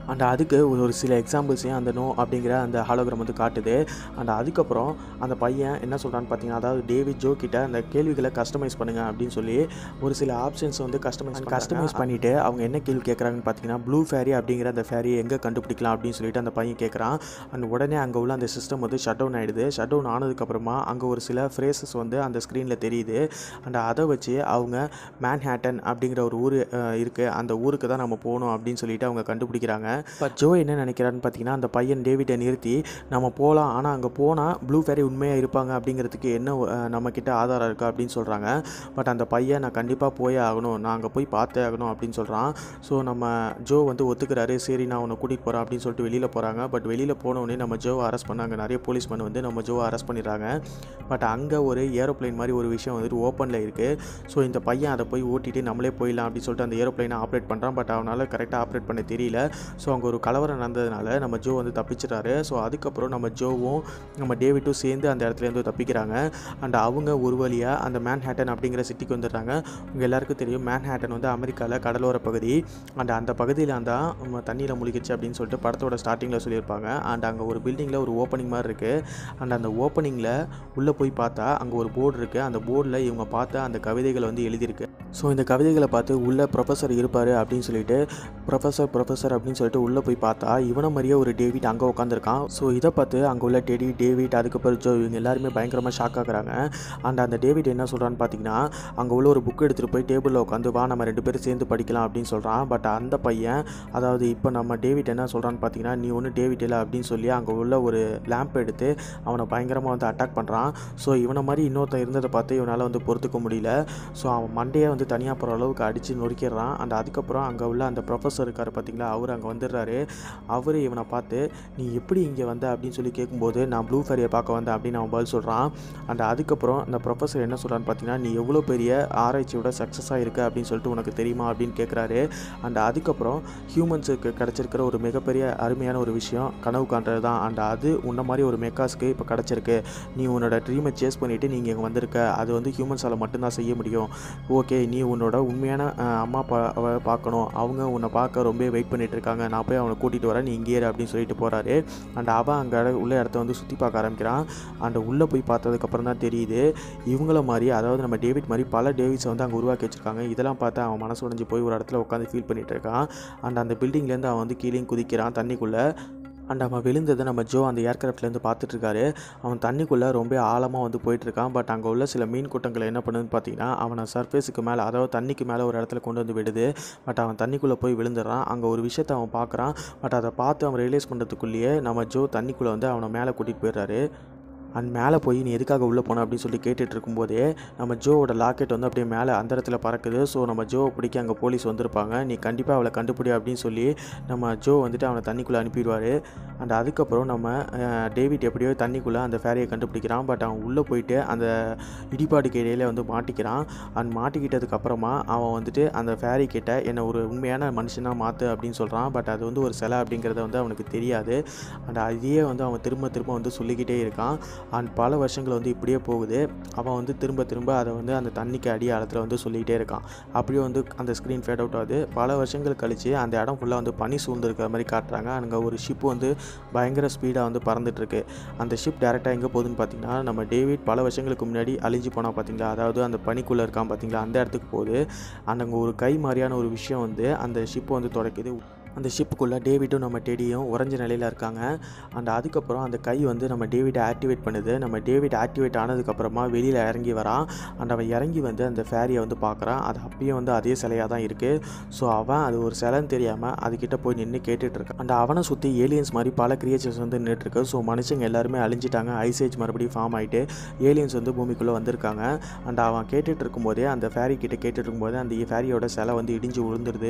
அண்ட் அதுக்கு ஒரு ஒரு சில எக்ஸாம்பிள்ஸையும் அந்த நோ அப்படிங்கிற அந்த ஹாலோகிராம் வந்து காட்டுது அண்ட் அதுக்கப்புறம் அந்த பையன் என்ன சொல்கிறான்னு பார்த்தீங்கன்னா அதாவது டேவிட் ஜோ கிட்ட அந்த கேள்விகளை கஸ்டமைஸ் பண்ணுங்க அப்படின்னு சொல்லி ஒரு சில ஆப்ஷன்ஸ் வந்து கஸ்டமைஸ் கஸ்டமைஸ் பண்ணிவிட்டு அவங்க என்ன கேள்வி கேட்குறாங்கன்னு பார்த்தீங்கன்னா ப்ளூ ஃபேரி அப்படிங்கிற அந்த ஃபேரியை எங்கே கண்டுபிடிக்கலாம் அப்படின்னு சொல்லிட்டு அந்த பையன் கேட்குறான் அண்ட் உடனே அங்கே உள்ள அந்த சிஸ்டம் வந்து ஷட் டவுன் ஆகிடுது ஷட் டவுன் ஆனதுக்கப்புறமா அங்கே ஒரு சில ஃப்ரேசஸ் வந்து அந்த ஸ்க்ரீனில் தெரியுது அண்ட் அதை வச்சு அவங்க மேன்ஹேட்டன் அப்படிங்கிற ஒரு ஊர் இருக்குது அந்த ஊருக்கு தான் நம்ம போகணும் அப்படின்னு சொல்லிட்டு அவங்க கண்டுபிடிக்கிறாங்க பட் ஜோ என்ன நினைக்கிறான்னு பார்த்தீங்கன்னா அந்த பையன் டேவிட்டை நிறுத்தி நம்ம போகலாம் ஆனால் அங்கே போனால் ப்ளூ ஃபேரி உண்மையாக இருப்பாங்க அப்படிங்கிறதுக்கு என்ன அஹ், நம்மக்கிட்ட ஆதாரம் இருக்கா அப்படின்னு சொல்கிறாங்க பட் அந்த பையன் நான் கண்டிப்பாக போயே ஆகணும் நான் அங்கே போய் பார்த்தே ஆகணும் அப்படின்னு சொல்கிறான் ஸோ நம்ம ஜோ வந்து ஒத்துக்கிறாரு சரி நான் உன்னை கூட்டிகிட்டு போகிறேன் அப்படின்னு சொல்லிட்டு வெளியில் போகிறாங்க பட் வெளியில் போனோடனே நம்ம ஜோவை அரெஸ்ட் பண்ணாங்க நிறைய போலீஸ்மேன் வந்து நம்ம ஜோவை அரெஸ்ட் பண்ணிடுறாங்க பட் அங்கே ஒரு ஏரோப்ளைன் மாதிரி ஒரு விஷயம் வந்துட்டு ஓப்பனில் இருக்குது ஸோ இந்த பையன் அதை போய் ஓட்டிட்டு நம்மளே போயிடலாம் அப்படின்னு சொல்லிட்டு அந்த ஏரோப்ளைனை ஆப்ரேட் பண்ணுறான் பட் அவனால் கரெக்டாக ஆப்ரேட் பண்ண தெரியல ஸோ அங்கே ஒரு கலவரம் நடந்ததுனால நம்ம ஜோ வந்து தப்பிச்சிட்டாரு ஸோ அதுக்கப்புறம் நம்ம ஜோவும் நம்ம டேவிட்டும் சேர்ந்து அந்த இடத்துலேருந்து தப்பிக்கிறாங்க அண்ட் அவங்க ஒரு வழியாக அந்த மேன்ஹேட்டன் அப்படிங்கிற சிட்டிக்கு வந்துடுறாங்க உங்கள் எல்லாருக்கும் தெரியும் மேன்ஹேட்டன் வந்து அமெரிக்காவில் கடலோர பகுதி அண்ட் அந்த பகுதியில் அந்த தண்ணியில் முழுகிச்சு அப்படின்னு சொல்லிட்டு படத்தோட ஸ்டார்டிங்கில் சொல்லியிருப்பாங்க அண்ட் அங்கே ஒரு பில்டிங்கில் ஒரு ஓப்பனிங் மாதிரி இருக்குது அண்ட் அந்த ஓப்பனிங்கில் உள்ளே போய் பார்த்தா அங்கே ஒரு போர்டு இருக்குது அந்த போர்டில் இவங்க பார்த்த அந்த கவிதைகளை வந்து எழுதியிருக்கு ஸோ இந்த கவிதைகளை பார்த்து உள்ளே ப்ரொஃபஸர் இருப்பார் அப்படின்னு சொல்லிட்டு ப்ரொஃபஸர் ப்ரொஃபஸர் அப்படின்னு சொல்லிட்டு உள்ளே போய் பார்த்தா இவனை மாதிரியே ஒரு டேவிட் அங்கே உட்காந்துருக்கான் ஸோ இதை பார்த்து அங்கே உள்ள டெடி டேவிட் அதுக்கப்புறம் ஜோ இவங்க எல்லாருமே பயங்கரமாக ஷாக் ஆகுறாங்க அண்ட் அந்த டேவிட் என்ன சொல்கிறான்னு பார்த்தீங்கன்னா அங்கே உள்ள ஒரு புக் எடுத்துகிட்டு போய் டேபிளில் உட்காந்து வா நம்ம ரெண்டு பேரும் சேர்ந்து படிக்கலாம் அப்படின்னு சொல்கிறான் பட் அந்த பையன் அதாவது இப்போ நம்ம டேவிட் என்ன சொல்கிறான்னு பார்த்தீங்கன்னா நீ ஒன்றும் டேவிட் இல்லை அப்படின்னு சொல்லி அங்கே உள்ள ஒரு லேம்ப் எடுத்து அவனை பயங்கரமாக வந்து அட்டாக் பண்ணுறான் ஸோ இவனை மாதிரி இன்னொருத்தன் இருந்ததை பார்த்து இவனால் வந்து பொறுத்துக்க முடியல ஸோ அவன் மண்டையை வந்து தனியாக போகிற அளவுக்கு அடித்து நொறுக்கிடுறான் அண்ட் அதுக்கப்புறம் அங்கே உள்ள அந்த ப்ரொஃபஸர் இருக்கார் பார்த்தீங்களா அவர் அங்கே வந்துடுறாரு அவர் இவனை பார்த்து நீ எப்படி இங்கே வந்த அப்படின்னு சொல்லி கேட்கும்போது நான் ப்ளூ ஃபேரியை பார்க்க வந்தேன் அப்படின்னு அவன் பதில் சொல்கிறான் அண்ட் அதுக்கப்புறம் அந்த ப்ரொஃபஸர் என்ன சொல்கிறான்னு பார்த்தீங்கன்னா நீ எவ்வளோ பெரிய ஆராய்ச்சியோட சக்ஸஸாக இருக்க அப்படின்னு சொல்லிட்டு உனக்கு தெரியுமா அப்படின்னு கேட்குறாரு அண்ட் அதுக்கப்புறம் ஹியூமன்ஸுக்கு கிடச்சிருக்கிற ஒரு மிகப்பெரிய அருமையான ஒரு விஷயம் கனவு காண்றது தான் அண்ட் அது உன்ன மாதிரி ஒரு மெக்காஸ்க்கு இப்போ கிடச்சிருக்கு நீ உன்னோட ட்ரீமை சேஸ் பண்ணிவிட்டு நீங்கள் இங்கே வந்திருக்க அது வந்து ஹியூமன்ஸால் மட்டும்தான் செய்ய முடியும் ஓகே நீ உன்னோட உண்மையான அஹ், அம்மா அப்பாவை பார்க்கணும் அவங்க உன்னை பார்க்க ரொம்ப வெயிட் பண்ணிட்டு இருக்காங்க நான் போய் அவனை கூட்டிகிட்டு வரேன் நீ இங்கே இரு அப்படின்னு சொல்லிட்டு போகிறாரு அண்ட் அவன் அங்கே உள்ள இடத்த வந்து சுற்றி பார்க்க ஆரம்பிக்கிறான் அண்ட் உள்ளே போய் பார்த்ததுக்கப்புறம் தான் தெரியுது இவங்கள மாதிரி அதாவது நம்ம டேவிட் மாதிரி பல டேவிட்ஸை வந்து அங்கே உருவாக்கி வச்சிருக்காங்க இதெல்லாம் பார்த்து அவன் மனசு உடைஞ்சு போய் ஒரு இடத்துல உட்காந்து ஃபீல் பண்ணிட்டு இருக்கான் அண்ட் அந்த பில்டிங்லேருந்து அவன் வந்து கீழே குதிக்கிறான் தண்ணிக்குள்ளே அண்ட் அவன் விழுந்ததை நம்ம ஜோ அந்த ஏர்கிராஃப்ட்லேருந்து பார்த்துட்டு இருக்காரு அவன் தண்ணிக்குள்ளே ரொம்ப ஆழமாக வந்து போயிட்டு இருக்கான் பட் அங்கே உள்ள சில மீன் கூட்டங்களை என்ன பண்ணுதுன்னு பார்த்தீங்கன்னா அவனை சர்ஃபேஸுக்கு மேலே அதாவது தண்ணிக்கு மேலே ஒரு இடத்துல கொண்டு வந்து விடுது பட் அவன் தண்ணிக்குள்ளே போய் விழுந்துடுறான் அங்கே ஒரு விஷயத்தை அவன் பார்க்குறான் பட் அதை பார்த்து அவன் ரியலைஸ் பண்ணுறதுக்குள்ளேயே நம்ம ஜோ தண்ணிக்குள்ளே வந்து அவனை மேலே கூட்டிகிட்டு போயிடுறாரு அண்ட் மேலே போய் நீ எதுக்காக உள்ளே போன அப்படின்னு சொல்லி கேட்டுட்டு இருக்கும்போதே நம்ம ஜோவோட லாக்கெட் வந்து அப்படியே மேலே அந்த இடத்துல பறக்குது ஸோ நம்ம ஜோவை பிடிக்க அங்கே போலீஸ் வந்திருப்பாங்க நீ கண்டிப்பாக அவளை கண்டுபிடி அப்படின்னு சொல்லி நம்ம ஜோ வந்துட்டு அவனை தண்ணிக்குள்ளே அனுப்பிடுவார் அண்ட் அதுக்கப்புறம் நம்ம அஹ், டேவிட் எப்படியோ தண்ணிக்குள்ளே அந்த ஃபேரியை கண்டுபிடிக்கிறான் பட் அவன் உள்ளே போயிட்டு அந்த இடிபாடுக்கு இடையில வந்து மாட்டிக்கிறான் அண்ட் மாட்டிக்கிட்டதுக்கு அப்புறமா அவன் வந்துட்டு அந்த ஃபேரி கிட்ட என்னை ஒரு உண்மையான மனுஷனாக மாற்று அப்படின்னு சொல்கிறான் பட் அது வந்து ஒரு சிலை அப்படிங்கிறத வந்து அவனுக்கு தெரியாது அண்ட் அதையே வந்து அவன் திரும்ப திரும்ப வந்து சொல்லிக்கிட்டே இருக்கான் அண்ட் பல வருஷங்கள் வந்து இப்படியே போகுது அவன் வந்து திரும்ப திரும்ப அதை வந்து அந்த தண்ணிக்கு அடி ஆழத்தில் வந்து சொல்லிகிட்டே இருக்கான் அப்படியே வந்து அந்த ஸ்க்ரீன் ஃபேட் அவுட் ஆகுது பல வருஷங்கள் கழித்து அந்த இடம் ஃபுல்லாக வந்து பனி சூழ்ந்திருக்கிற மாதிரி காட்டுறாங்க அங்கே ஒரு ஷிப் வந்து பயங்கர ஸ்பீடாக வந்து பறந்துட்டுருக்கு அந்த ஷிப் டேரெக்டாக எங்கே போகுதுன்னு பார்த்தீங்கன்னா நம்ம டேவிட் பல வருஷங்களுக்கு முன்னாடி அழிஞ்சு போனால் பார்த்தீங்களா அதாவது அந்த பனிக்குள்ளே இருக்கான் பார்த்தீங்களா அந்த இடத்துக்கு போகுது அண்ட் அங்கே ஒரு கை மாதிரியான ஒரு விஷயம் வந்து அந்த ஷிப்பை வந்து துடைக்குது அந்த ஷிப்புக்குள்ளே டேவிட்டும் நம்ம டெடியும் உறைஞ்ச நிலையில் இருக்காங்க அண்ட் அதுக்கப்புறம் அந்த கை வந்து நம்ம டேவிட்டை ஆக்டிவேட் பண்ணுது நம்ம டேவிட் ஆக்டிவேட் ஆனதுக்கப்புறமா வெளியில் இறங்கி வரான் அண்ட் அவன் இறங்கி வந்து அந்த ஃபேரியை வந்து பார்க்குறான் அது அப்பயும் வந்து அதே சிலையாக தான் இருக்குது ஸோ அவன் அது ஒரு சிலைன்னு தெரியாமல் அதுக்கிட்ட போய் நின்று கேட்டுட்டு இருக்கான் அண்ட் அவனை சுற்றி ஏலியன்ஸ் மாதிரி பல கிரியேச்சர்ஸ் வந்து நின்றுட்டுருக்கு ஸோ மனுஷங்க எல்லாருமே அழிஞ்சிட்டாங்க ஐசேஜ் மறுபடியும் ஃபார்ம் ஆகிட்டு ஏலியன்ஸ் வந்து பூமிக்குள்ளே வந்திருக்காங்க அண்ட் அவன் கேட்டுட்டு இருக்கும்போதே அந்த ஃபேரி கிட்ட கேட்டுட்டு இருக்கும்போதே அந்த ஃபேரியோட சிலை வந்து இடிஞ்சு விழுந்துருது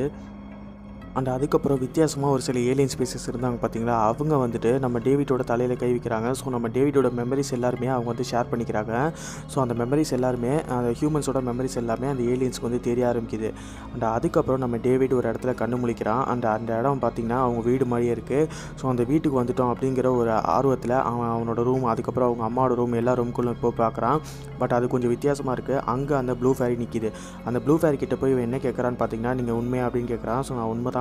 அண்ட் அதுக்கப்புறம் வித்தியாசமாக ஒரு சில ஏலியன் ஸ்பீசஸ் இருந்தாங்க பார்த்தீங்களா அவங்க வந்துட்டு நம்ம டேவிட்டோட தலையில் கை வைக்கிறாங்க ஸோ நம்ம டேவிட்டோட மெமரிஸ் எல்லாருமே அவங்க வந்து ஷேர் பண்ணிக்கிறாங்க ஸோ அந்த மெமரிஸ் எல்லாருமே அந்த ஹியூமன்ஸோட மெமரிஸ் எல்லாமே அந்த ஏலியன்ஸ்க்கு வந்து தெரிய ஆரம்பிக்குது அண்ட் அதுக்கப்புறம் நம்ம டேவிட் ஒரு இடத்துல கண்ணு முழிக்கிறான் அண்ட் அந்த இடம் பார்த்திங்கன்னா அவங்க வீடு மாதிரியே இருக்குது ஸோ அந்த வீட்டுக்கு வந்துட்டோம் அப்படிங்கிற ஒரு ஆர்வத்தில் அவன் அவனோட ரூம் அதுக்கப்புறம் அவங்க அம்மாவோட ரூம் எல்லா ரூம்குள்ளே போய் பார்க்குறான் பட் அது கொஞ்சம் வித்தியாசமாக இருக்குது அங்கே அந்த ப்ளூ ஃபேரி நிற்கிது அந்த ப்ளூ ஃபேரி கிட்ட போய் இவன் என்ன கேட்குறான்னு பார்த்தீங்கன்னா நீங்கள் உண்மையா அப்படின்னு கேட்குறான் ஸோ நான் உண்மை தான்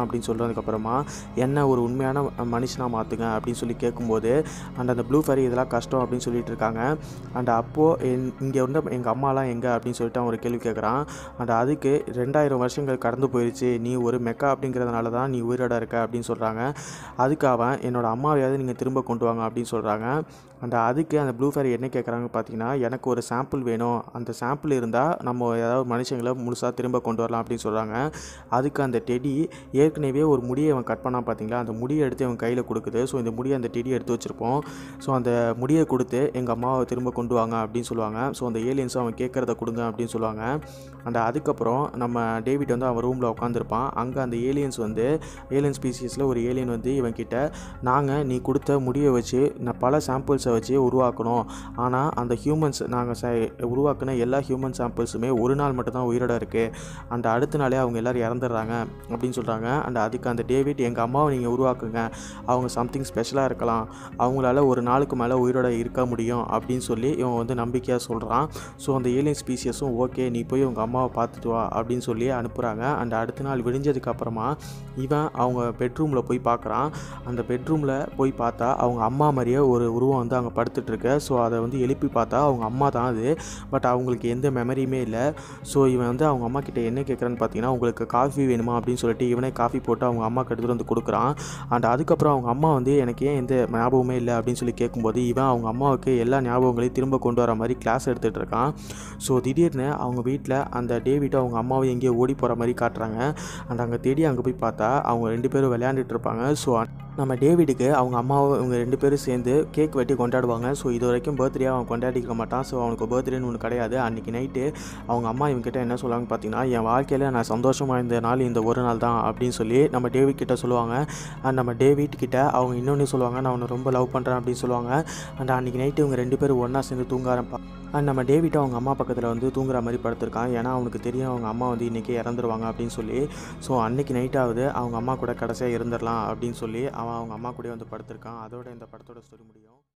வேணாம் அப்படின்னு சொல்கிறதுக்கப்புறமா என்ன ஒரு உண்மையான மனுஷனாக மாற்றுங்க அப்படின்னு சொல்லி கேட்கும்போது அண்ட் அந்த ப்ளூ ஃபேரி இதெல்லாம் கஷ்டம் அப்படின்னு சொல்லிட்டு இருக்காங்க அண்ட் அப்போது இங்கே வந்து எங்கள் அம்மாலாம் எங்கே அப்படின்னு சொல்லிட்டு அவன் ஒரு கேள்வி கேட்குறான் அண்ட் அதுக்கு ரெண்டாயிரம் வருஷங்கள் கடந்து போயிடுச்சு நீ ஒரு மெக்கா அப்படிங்கிறதுனால தான் நீ உயிரோட இருக்க அப்படின்னு சொல்கிறாங்க அதுக்கு அவன் என்னோட அம்மாவையாவது நீங்கள் திரும்ப கொண்டு வாங்க அப்படின்னு சொல்கிறாங்க அண்ட் அதுக்கு அந்த ப்ளூ ஃபேரி என்ன கேட்குறாங்க பார்த்தீங்கன்னா எனக்கு ஒரு சாம்பிள் வேணும் அந்த சாம்பிள் இருந்தால் நம்ம ஏதாவது மனுஷங்களை முழுசாக திரும்ப கொண்டு வரலாம் அப்படின்னு சொல்கிறாங்க அதுக்கு அந்த டெடி ஏற்கனவே ஒரு முடியை அவன் கட் பண்ணான் பார்த்தீங்களா அந்த முடியை எடுத்து அவன் கையில் கொடுக்குது ஸோ இந்த முடியை அந்த டெடி எடுத்து வச்சுருப்போம் ஸோ அந்த முடியை கொடுத்து எங்கள் அம்மாவை திரும்ப கொண்டு வாங்க அப்படின்னு சொல்லுவாங்க ஸோ அந்த ஏலியன்ஸும் அவன் கேட்குறத கொடுங்க அப்படின்னு சொல்லுவாங்க அண்ட் அதுக்கப்புறம் நம்ம டேவிட் வந்து அவன் ரூமில் உட்காந்துருப்பான் அங்கே அந்த ஏலியன்ஸ் வந்து ஏலியன் ஸ்பீசிஸில் ஒரு ஏலியன் வந்து இவன் கிட்ட நாங்கள் நீ கொடுத்த முடியை வச்சு நான் பல சாம்பிள்ஸை வச்சு உருவாக்கணும் ஆனால் அந்த ஹியூமன்ஸ் நாங்கள் ச உருவாக்கின எல்லா ஹியூமன் சாம்பிள்ஸுமே ஒரு நாள் மட்டும்தான் உயிரோட இருக்குது அந்த அடுத்த நாளே அவங்க எல்லோரும் இறந்துடுறாங்க அப்படின்னு சொல்கிறாங்க அண்ட் அதுக்கு அந்த டேவிட் எங்கள் அம்மாவை நீங்கள் உருவாக்குங்க அவங்க சம்திங் ஸ்பெஷலாக இருக்கலாம் அவங்களால ஒரு நாளுக்கு மேலே உயிரோட இருக்க முடியும் அப்படின்னு சொல்லி இவன் வந்து நம்பிக்கையாக சொல்கிறான் ஸோ அந்த ஏலியன் ஸ்பீசியஸும் ஓகே நீ போய் உங்கள் அம்மாவை பார்த்துட்டு வா அப்படின்னு சொல்லி அனுப்புகிறாங்க அண்ட் அடுத்த நாள் விடிஞ்சதுக்கு அப்புறமா இவன் அவங்க பெட்ரூமில் போய் பார்க்குறான் அந்த பெட்ரூமில் போய் பார்த்தா அவங்க அம்மா மாதிரியே ஒரு உருவம் வந்து அங்கே படுத்துட்ருக்கு ஸோ அதை வந்து எழுப்பி பார்த்தா அவங்க அம்மா தான் அது பட் அவங்களுக்கு எந்த மெமரியுமே இல்லை ஸோ இவன் வந்து அவங்க அம்மா கிட்ட என்ன கேட்குறான்னு பார்த்தீங்கன்னா உங்களுக்கு காஃபி வேணுமா அப்படின்னு சொல்லிட்டு இவனே காஃபி போட்டு அவங்க அம்மாக்கு எடுத்துகிட்டு வந்து கொடுக்குறான் அண்ட் அதுக்கப்புறம் அவங்க அம்மா வந்து எனக்கு ஏன் எந்த ஞாபகமே இல்லை அப்படின்னு சொல்லி கேட்கும்போது இவன் அவங்க அம்மாவுக்கு எல்லா ஞாபகங்களையும் திரும்ப கொண்டு வர மாதிரி கிளாஸ் எடுத்துகிட்டு இருக்கான் ஸோ திடீர்னு அவங்க வீட்டில் அந்த டேவிட்டை அவங்க அம்மாவை எங்கேயோ ஓடி போகிற மாதிரி காட்டுறாங்க அண்ட் அங்கே தேடி அங்கே போய் பார்த்தா அவங்க ரெண்டு பேரும் விளையாண்டுட்டு இருப்பாங்க ஸோ நம்ம டேவிடுக்கு அவங்க அம்மாவும் இவங்க ரெண்டு பேரும் சேர்ந்து கேக் வெட்டி கொண்டாடுவாங்க ஸோ இது வரைக்கும் பர்த்டே அவன் கொண்டாடிக்க மாட்டான் ஸோ அவனுக்கு பர்த்டேன்னு ஒன்று கிடையாது அன்றைக்கி நைட்டு அவங்க அம்மா இவங்ககிட்ட என்ன சொல்லுவாங்க பார்த்தீங்கன்னா என் வாழ்க்கையில் நான் சந்தோஷமாக இருந்த நாள் இந்த ஒரு நாள் தான் அப்படின்னு சொல்லி நம்ம டேவிட் கிட்ட சொல்லுவாங்க அண்ட் நம்ம டேவிட் கிட்ட அவங்க இன்னொன்று சொல்லுவாங்க நான் உன்னை ரொம்ப லவ் பண்ணுறேன் அப்படின்னு சொல்லுவாங்க அண்ட் அன்றைக்கி நைட்டு இவங்க ரெண்டு பேரும் ஒன்றா சேர்ந்து தூங்க ஆரம்பா அண்ட் நம்ம டேவிட் அவங்க அம்மா பக்கத்தில் வந்து தூங்குற மாதிரி படுத்திருக்கான் ஏன்னா அவனுக்கு தெரியும் அவங்க அம்மா வந்து இன்றைக்கி இறந்துருவாங்க அப்படின்னு சொல்லி ஸோ அன்றைக்கி நைட்டாவது அவங்க அம்மா கூட கடைசியாக இருந்துடலாம் அப்படின்னு சொல்லி அவன் அவங்க அம்மா கூட வந்து படுத்திருக்கான் அதோட இந்த படத்தோட ஸ்டோரி முடியும்